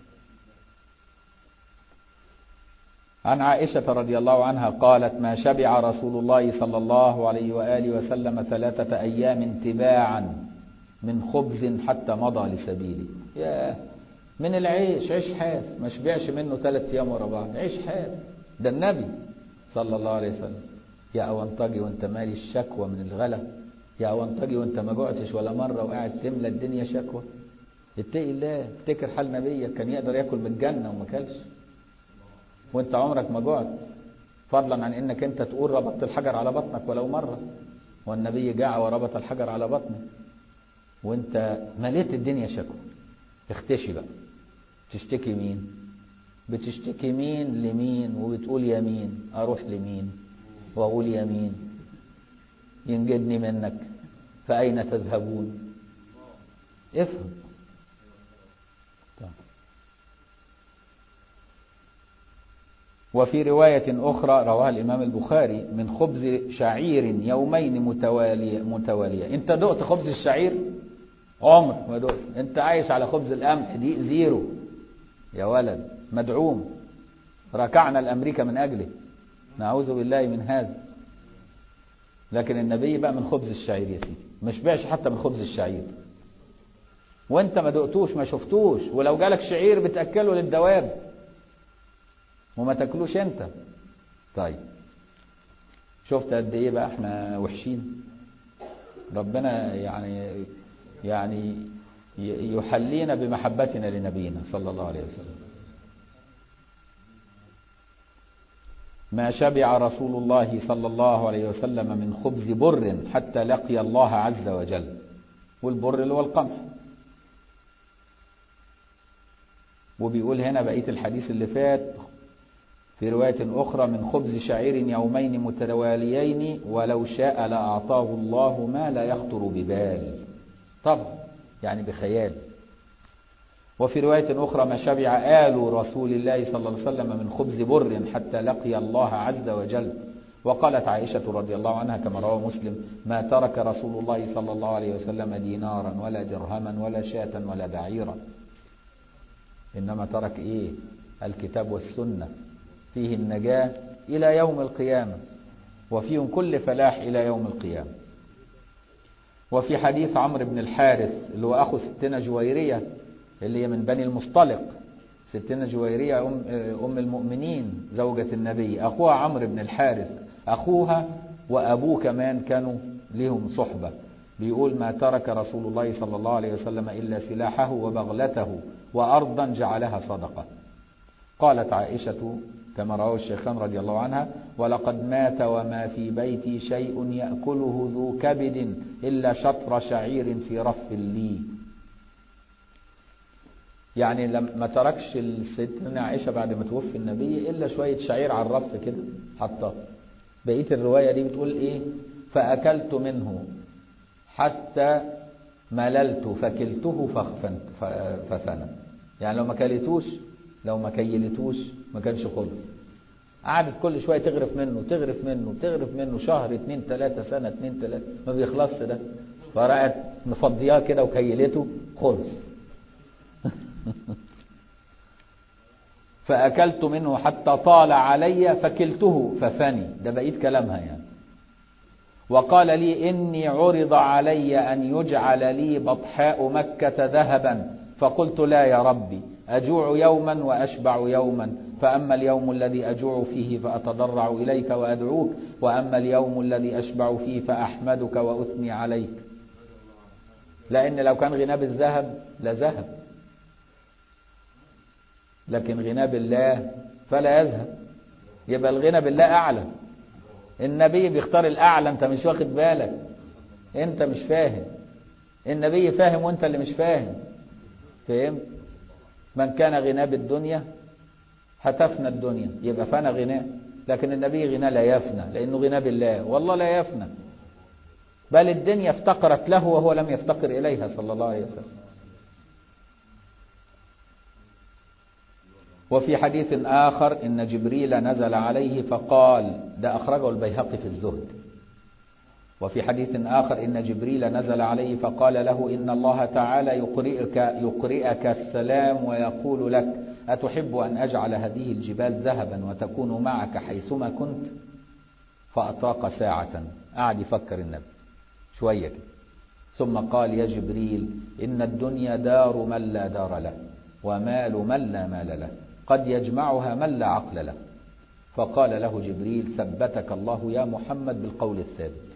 عن عائشة رضي الله عنها قالت ما شبع رسول الله صلى الله عليه وآله وسلم ثلاثة أيام تباعا من خبز حتى مضى لسبيله يا من العيش عيش حاف ما شبعش منه ثلاث أيام ورا بعض عيش حاف ده النبي صلى الله عليه وسلم يا أونطجي وانت مالي الشكوى من الغلا يا أونطجي وانت ما جعتش ولا مرة وقاعد تملى الدنيا شكوى اتقي الله افتكر حال نبيك كان يقدر ياكل من الجنة وما كلش وانت عمرك ما جعت فضلا عن انك انت تقول ربطت الحجر على بطنك ولو مرة والنبي جاع وربط الحجر على بطنه وانت مليت الدنيا شكوى اختشي بقى تشتكي مين بتشتكي مين لمين وبتقول يمين اروح لمين واقول يمين ينجدني منك فاين تذهبون افهم وفي رواية أخرى رواها الإمام البخاري من خبز شعير يومين متوالية متوالية أنت دقت خبز الشعير عمر ما دقت أنت عايش على خبز القمح دي زيرو يا ولد مدعوم ركعنا الأمريكا من أجله نعوذ بالله من هذا لكن النبي بقى من خبز الشعير يا سيدي ما شبعش حتى من خبز الشعير وانت ما دقتوش ما شفتوش ولو جالك شعير بتأكله للدواب وما تاكلوش انت طيب شفت قد ايه بقى احنا وحشين ربنا يعني يعني يحلينا بمحبتنا لنبينا صلى الله عليه وسلم ما شبع رسول الله صلى الله عليه وسلم من خبز بر حتى لقي الله عز وجل والبر اللي هو القمح وبيقول هنا بقية الحديث اللي فات في رواية أخرى من خبز شعير يومين متواليين ولو شاء لأعطاه الله ما لا يخطر ببال طبعا يعني بخيال وفي رواية أخرى ما شبع آل رسول الله صلى الله عليه وسلم من خبز بر حتى لقي الله عز وجل وقالت عائشة رضي الله عنها كما رواه مسلم ما ترك رسول الله صلى الله عليه وسلم دينارا ولا درهما ولا شاة ولا بعيرا إنما ترك إيه الكتاب والسنة فيه النجاة إلى يوم القيامة وفيهم كل فلاح إلى يوم القيامة وفي حديث عمرو بن الحارث اللي هو أخو ستنا جويرية اللي هي من بني المصطلق ستنا جويرية أم, أم المؤمنين زوجة النبي أخوها عمرو بن الحارث أخوها وأبوه كمان كانوا لهم صحبة بيقول ما ترك رسول الله صلى الله عليه وسلم إلا سلاحه وبغلته وأرضا جعلها صدقة قالت عائشة كما رواه الشيخان رضي الله عنها ولقد مات وما في بيتي شيء يأكله ذو كبد إلا شطر شعير في رف لي يعني لما تركش الستنا عائشة بعد ما توفي النبي إلا شوية شعير على الرف كده حطاه بقية الرواية دي بتقول إيه فأكلت منه حتى مللت فكلته ففنى يعني لو ما كلتوش لو ما كيلتوش ما كانش خبز قعدت كل شويه تغرف منه تغرف منه تغرف منه شهر اتنين تلاته سنه اتنين تلاته ما بيخلصش ده فرأت مفضياه كده وكيلته خلص فأكلت منه حتى طال علي فكلته ففني ده بقيت كلامها يعني وقال لي إني عرض علي أن يجعل لي بطحاء مكة ذهبا فقلت لا يا ربي أجوع يوما وأشبع يوما فأما اليوم الذي أجوع فيه فأتضرع إليك وأدعوك وأما اليوم الذي أشبع فيه فأحمدك وأثني عليك لأن لو كان غنى بالذهب لذهب لكن غنى بالله فلا يذهب يبقى الغنى بالله أعلى النبي بيختار الأعلى أنت مش واخد بالك أنت مش فاهم النبي فاهم وأنت اللي مش فاهم فهمت من كان غنى بالدنيا هتفنى الدنيا يبقى فنى غناه لكن النبي غنى لا يفنى لأنه غنى بالله والله لا يفنى بل الدنيا افتقرت له وهو لم يفتقر إليها صلى الله عليه وسلم وفي حديث آخر إن جبريل نزل عليه فقال ده أخرجه البيهقي في الزهد وفي حديث آخر إن جبريل نزل عليه فقال له إن الله تعالى يقرئك, يقرئك السلام ويقول لك أتحب أن أجعل هذه الجبال ذهبا وتكون معك حيثما كنت فأطاق ساعة قعد يفكر النبي شوية كده ثم قال يا جبريل إن الدنيا دار من لا دار له ومال من لا مال له قد يجمعها من لا عقل له فقال له جبريل ثبتك الله يا محمد بالقول الثابت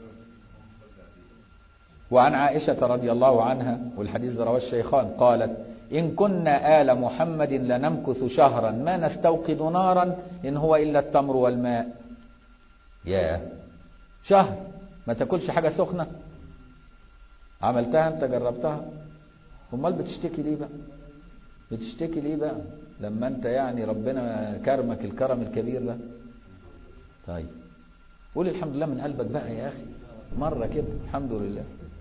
وعن عائشة رضي الله عنها والحديث رواه الشيخان قالت إن كنا آل محمد لنمكث شهرا ما نستوقد نارا إن هو إلا التمر والماء يا شهر ما تاكلش حاجة سخنة عملتها انت جربتها امال بتشتكي ليه بقى بتشتكي ليه بقى لما انت يعني ربنا كرمك الكرم الكبير ده طيب قول الحمد لله من قلبك بقى يا اخي مرة كده الحمد لله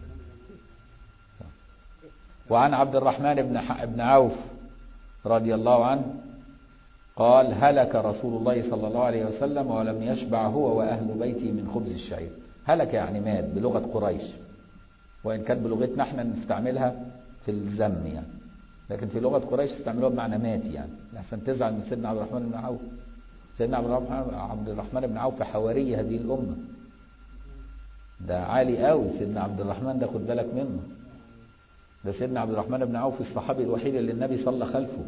وعن عبد الرحمن بن بن عوف رضي الله عنه قال هلك رسول الله صلى الله عليه وسلم ولم يشبع هو وأهل بيته من خبز الشعير هلك يعني مات بلغة قريش وإن كانت بلغتنا احنا نستعملها في الذم يعني لكن في لغة قريش استعملوها بمعنى مات يعني عشان تزعل من سيدنا عبد الرحمن بن عوف سيدنا عبد الرحمن عبد الرحمن بن عوف حواري هذه الأمة ده عالي قوي سيدنا عبد الرحمن ده خد بالك منه ده سيدنا عبد الرحمن بن عوف الصحابي الوحيد اللي النبي صلى خلفه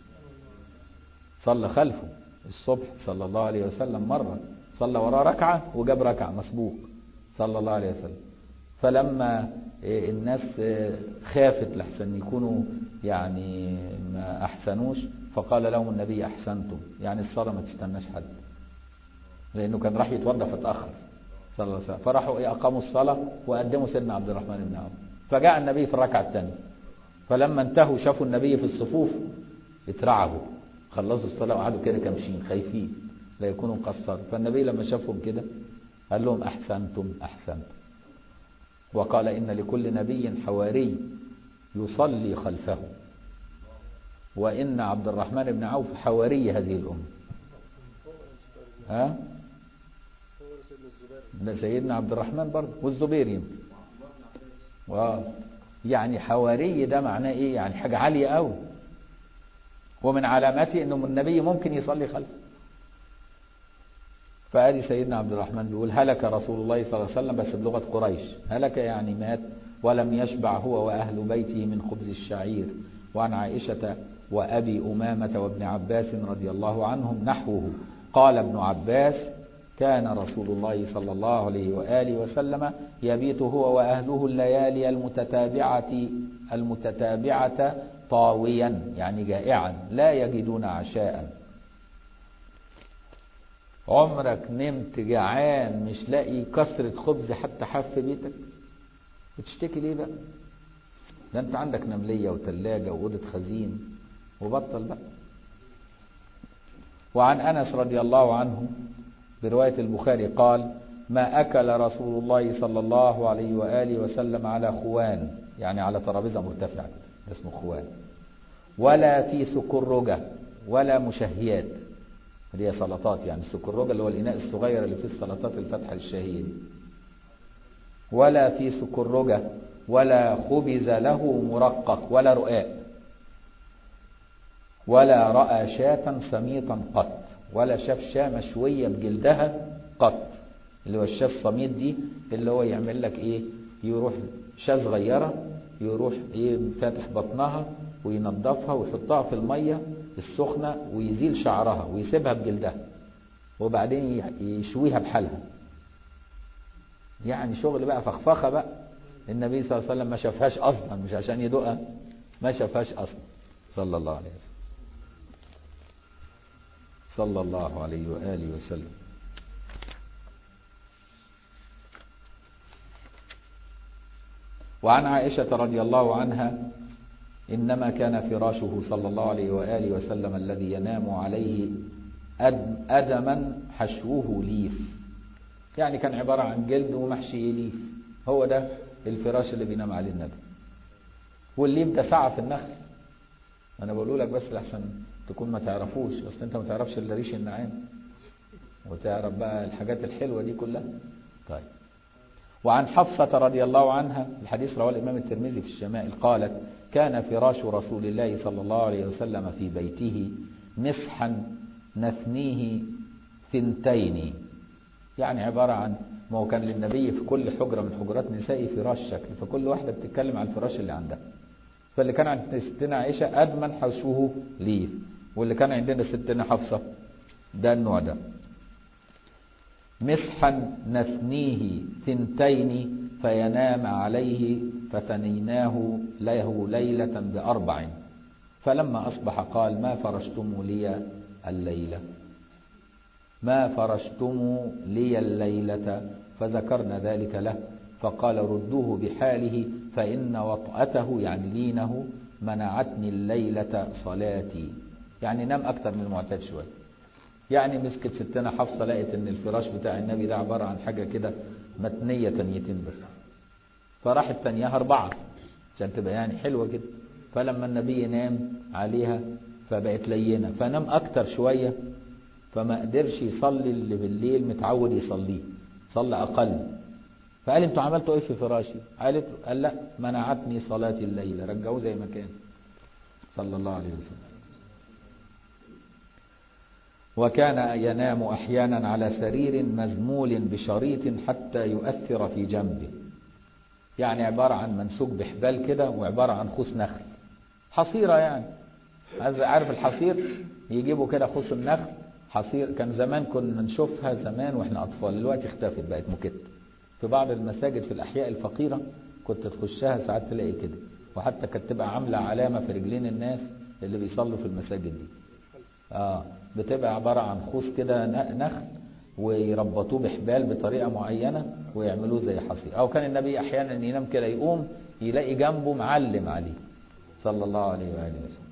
صلى خلفه الصبح صلى الله عليه وسلم مرة صلى وراه ركعة وجاب ركعة مسبوق صلى الله عليه وسلم فلما الناس خافت لحسن يكونوا يعني ما أحسنوش فقال لهم النبي أحسنتم يعني الصلاة ما تستناش حد لأنه كان راح يتوضى فتأخر صلى الله عليه وسلم فراحوا إيه أقاموا الصلاة وقدموا سيدنا عبد الرحمن بن عوف فجاء النبي في الركعة الثانية فلما انتهوا شافوا النبي في الصفوف اترعبوا خلصوا الصلاة وقعدوا كده كامشين خايفين لا يكونوا مقصرين فالنبي لما شافهم كده قال لهم أحسنتم أحسنتم وقال إن لكل نبي حواري يصلي خلفه وإن عبد الرحمن بن عوف حواري هذه الأمة ها ده سيدنا عبد الرحمن برضه والزبير يمكن و يعني حواري ده معناه ايه يعني حاجة عالية قوي ومن علاماته انه النبي ممكن يصلي خلفه فادي سيدنا عبد الرحمن بيقول هلك رسول الله صلى الله عليه وسلم بس بلغة قريش هلك يعني مات ولم يشبع هو وأهل بيته من خبز الشعير وعن عائشة وأبي أمامة وابن عباس رضي الله عنهم نحوه قال ابن عباس كان رسول الله صلى الله عليه وآله وسلم يبيت هو وأهله الليالي المتتابعة المتتابعة طاويا يعني جائعا لا يجدون عشاء عمرك نمت جعان مش لاقي كسرة خبز حتى حف بيتك بتشتكي ليه بقى ده انت عندك نملية وتلاجة وأوضة خزين وبطل بقى وعن أنس رضي الله عنه برواية البخاري قال ما أكل رسول الله صلى الله عليه وآله وسلم على خوان يعني على ترابيزة مرتفعة اسمه خوان ولا في سكرجة ولا مشهيات اللي هي سلطات يعني السكروجة اللي هو الإناء الصغير اللي فيه السلطات الفتحة الشهية دي ولا في سكروجة ولا خبز له مرقق ولا رقاق ولا رأى شاة سميطا قط ولا شاف شاة مشوية بجلدها قط اللي هو الشاة السميط دي اللي هو يعمل لك ايه يروح شاة صغيرة يروح ايه فاتح بطنها وينظفها ويحطها في المية السخنة ويزيل شعرها ويسيبها بجلدها وبعدين يشويها بحالها يعني شغل بقى فخفخة بقى النبي صلى الله عليه وسلم ما شافهاش اصلا مش عشان يدوقها ما شافهاش اصلا صلى الله عليه وسلم صلى الله عليه وآله وسلم وعن عائشة رضي الله عنها إنما كان فراشه صلى الله عليه وآله وسلم الذي ينام عليه أدما حشوه ليف يعني كان عبارة عن جلد ومحشي ليف هو ده الفراش اللي بينام عليه النبي والليف ده سعة في النخل أنا بقول لك بس لحسن تكون ما تعرفوش أصل أنت ما تعرفش إلا ريش النعام وتعرف بقى الحاجات الحلوة دي كلها طيب وعن حفصة رضي الله عنها الحديث رواه الإمام الترمذي في الشمائل قالت كان فراش رسول الله صلى الله عليه وسلم في بيته مسحا نثنيه ثنتين يعني عبارة عن ما هو كان للنبي في كل حجرة من حجرات نسائه فراش شكل فكل واحدة بتتكلم عن الفراش اللي عندها فاللي كان عند ستنا عائشة أدمن حشوه ليه واللي كان عندنا ستنا حفصة ده النوع ده مسحا نثنيه ثنتين فينام عليه فثنيناه له ليلة بأربع فلما أصبح قال ما فرشتم لي الليلة ما فرشتم لي الليلة فذكرنا ذلك له فقال ردوه بحاله فإن وطأته يعني لينه منعتني الليلة صلاتي يعني نام أكتر من المعتاد شوية يعني مسكت ستنا حفصة لقيت ان الفراش بتاع النبي ده عبارة عن حاجة كده متنية تنيتين بس فراحت تنياها أربعة عشان تبقى يعني حلوة كده فلما النبي نام عليها فبقت لينة فنام أكتر شوية فما قدرش يصلي اللي بالليل متعود يصليه صلى أقل فقال انتوا عملتوا ايه في فراشي قالت قال لا منعتني صلاة الليل رجعوه زي ما كان صلى الله عليه وسلم وكان ينام أحيانا على سرير مزمول بشريط حتى يؤثر في جنبه يعني عبارة عن منسوج بحبال كده وعبارة عن خوص نخل حصيرة يعني عارف الحصير يجيبوا كده خوص النخل حصير كان زمان كنا نشوفها زمان واحنا أطفال دلوقتي اختفت بقت مكت في بعض المساجد في الأحياء الفقيرة كنت تخشها ساعات تلاقي كده وحتى كانت تبقى عاملة علامة في رجلين الناس اللي بيصلوا في المساجد دي آه بتبقى عبارة عن خوص كده نخل ويربطوه بحبال بطريقة معينة ويعملوه زي حصير أو كان النبي أحيانا ينام كده يقوم يلاقي جنبه معلم عليه صلى الله عليه وآله وسلم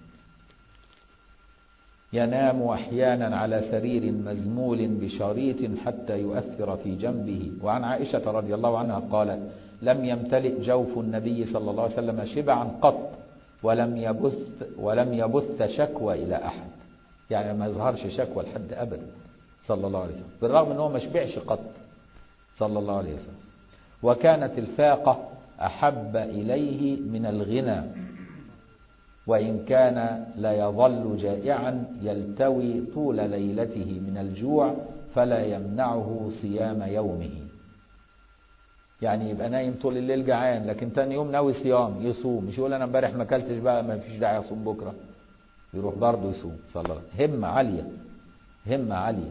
ينام أحيانا على سرير مزمول بشريط حتى يؤثر في جنبه وعن عائشة رضي الله عنها قالت لم يمتلئ جوف النبي صلى الله عليه وسلم شبعا قط ولم يبث ولم يبث شكوى إلى أحد يعني ما يظهرش شكوى لحد أبدا صلى الله عليه وسلم بالرغم أنه ما شبعش قط صلى الله عليه وسلم وكانت الفاقة أحب إليه من الغنى وإن كان لا يظل جائعا يلتوي طول ليلته من الجوع فلا يمنعه صيام يومه يعني يبقى نايم طول الليل جعان لكن تاني يوم ناوي صيام يصوم مش يقول انا امبارح ما اكلتش بقى ما فيش داعي اصوم بكره يروح برضه يصوم صلى الله عليه وسلم همه عاليه همه عاليه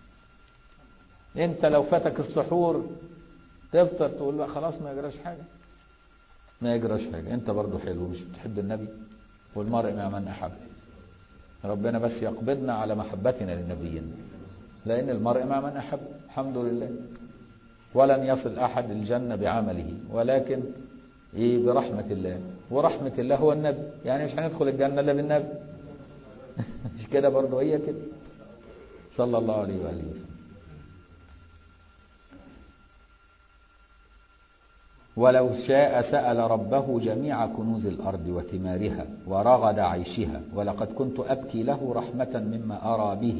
انت لو فاتك السحور تفطر تقول بقى خلاص ما يجراش حاجه ما يجراش حاجه انت برضه حلو مش بتحب النبي والمرء مع من احب ربنا بس يقبضنا على محبتنا للنبيين لان المرء مع من احب الحمد لله ولن يصل احد الجنه بعمله ولكن ايه برحمه الله ورحمه الله هو النبي يعني مش هندخل الجنه الا بالنبي مش كده برضه هي كده صلى الله عليه واله وسلم ولو شاء سأل ربه جميع كنوز الأرض وثمارها ورغد عيشها ولقد كنت أبكي له رحمة مما أرى به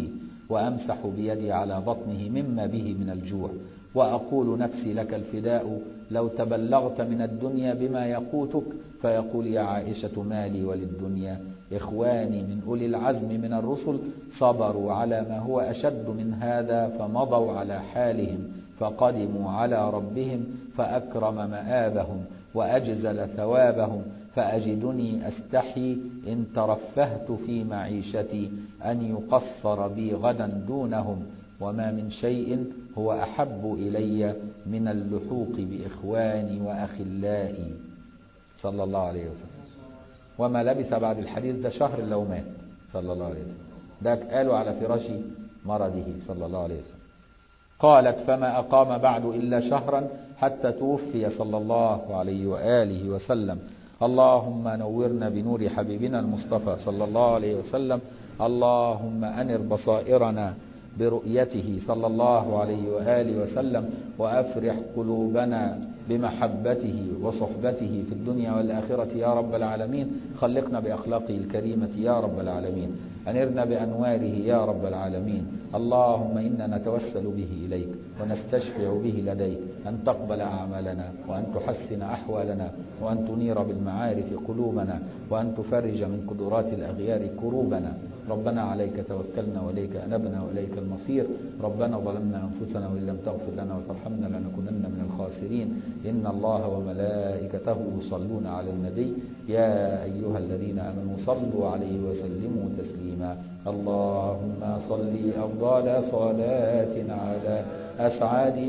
وأمسح بيدي على بطنه مما به من الجوع وأقول نفسي لك الفداء لو تبلغت من الدنيا بما يقوتك فيقول يا عائشة مالي وللدنيا إخواني من أولي العزم من الرسل صبروا على ما هو أشد من هذا فمضوا على حالهم فقدموا على ربهم فأكرم مآبهم وأجزل ثوابهم فأجدني أستحي إن ترفهت في معيشتي أن يقصر بي غدا دونهم وما من شيء هو أحب إلي من اللحوق بإخواني وأخلائي صلى الله عليه وسلم وما لبث بعد الحديث ده شهر لو مات صلى الله عليه وسلم ده قالوا على فراش مرضه صلى الله عليه وسلم قالت فما أقام بعد إلا شهرا حتى توفي صلى الله عليه وآله وسلم اللهم نورنا بنور حبيبنا المصطفى صلى الله عليه وسلم اللهم أنر بصائرنا برؤيته صلى الله عليه وآله وسلم وأفرح قلوبنا بمحبته وصحبته في الدنيا والآخرة يا رب العالمين خلقنا بأخلاقه الكريمة يا رب العالمين أنرنا بأنواره يا رب العالمين اللهم إنا نتوسل به إليك ونستشفع به لديك أن تقبل أعمالنا وأن تحسن أحوالنا وأن تنير بالمعارف قلوبنا وأن تفرج من قدرات الأغيار كروبنا ربنا عليك توكلنا وإليك أنبنا وإليك المصير ربنا ظلمنا أنفسنا وإن لم تغفر لنا وترحمنا لنكونن من الخاسرين إن الله وملائكته يصلون على النبي يا أيها الذين آمنوا صلوا عليه وسلموا تسليما اللهم صل أفضل صلاة على أسعد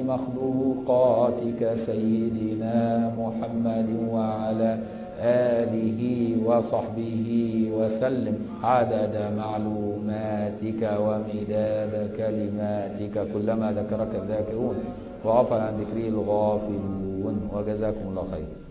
مخلوقاتك سيدنا محمد وعلى آله وصحبه وسلم عدد معلوماتك ومداد كلماتك كلما ذكرك الذاكرون وغفل عن ذكره الغافلون وجزاكم الله خيرا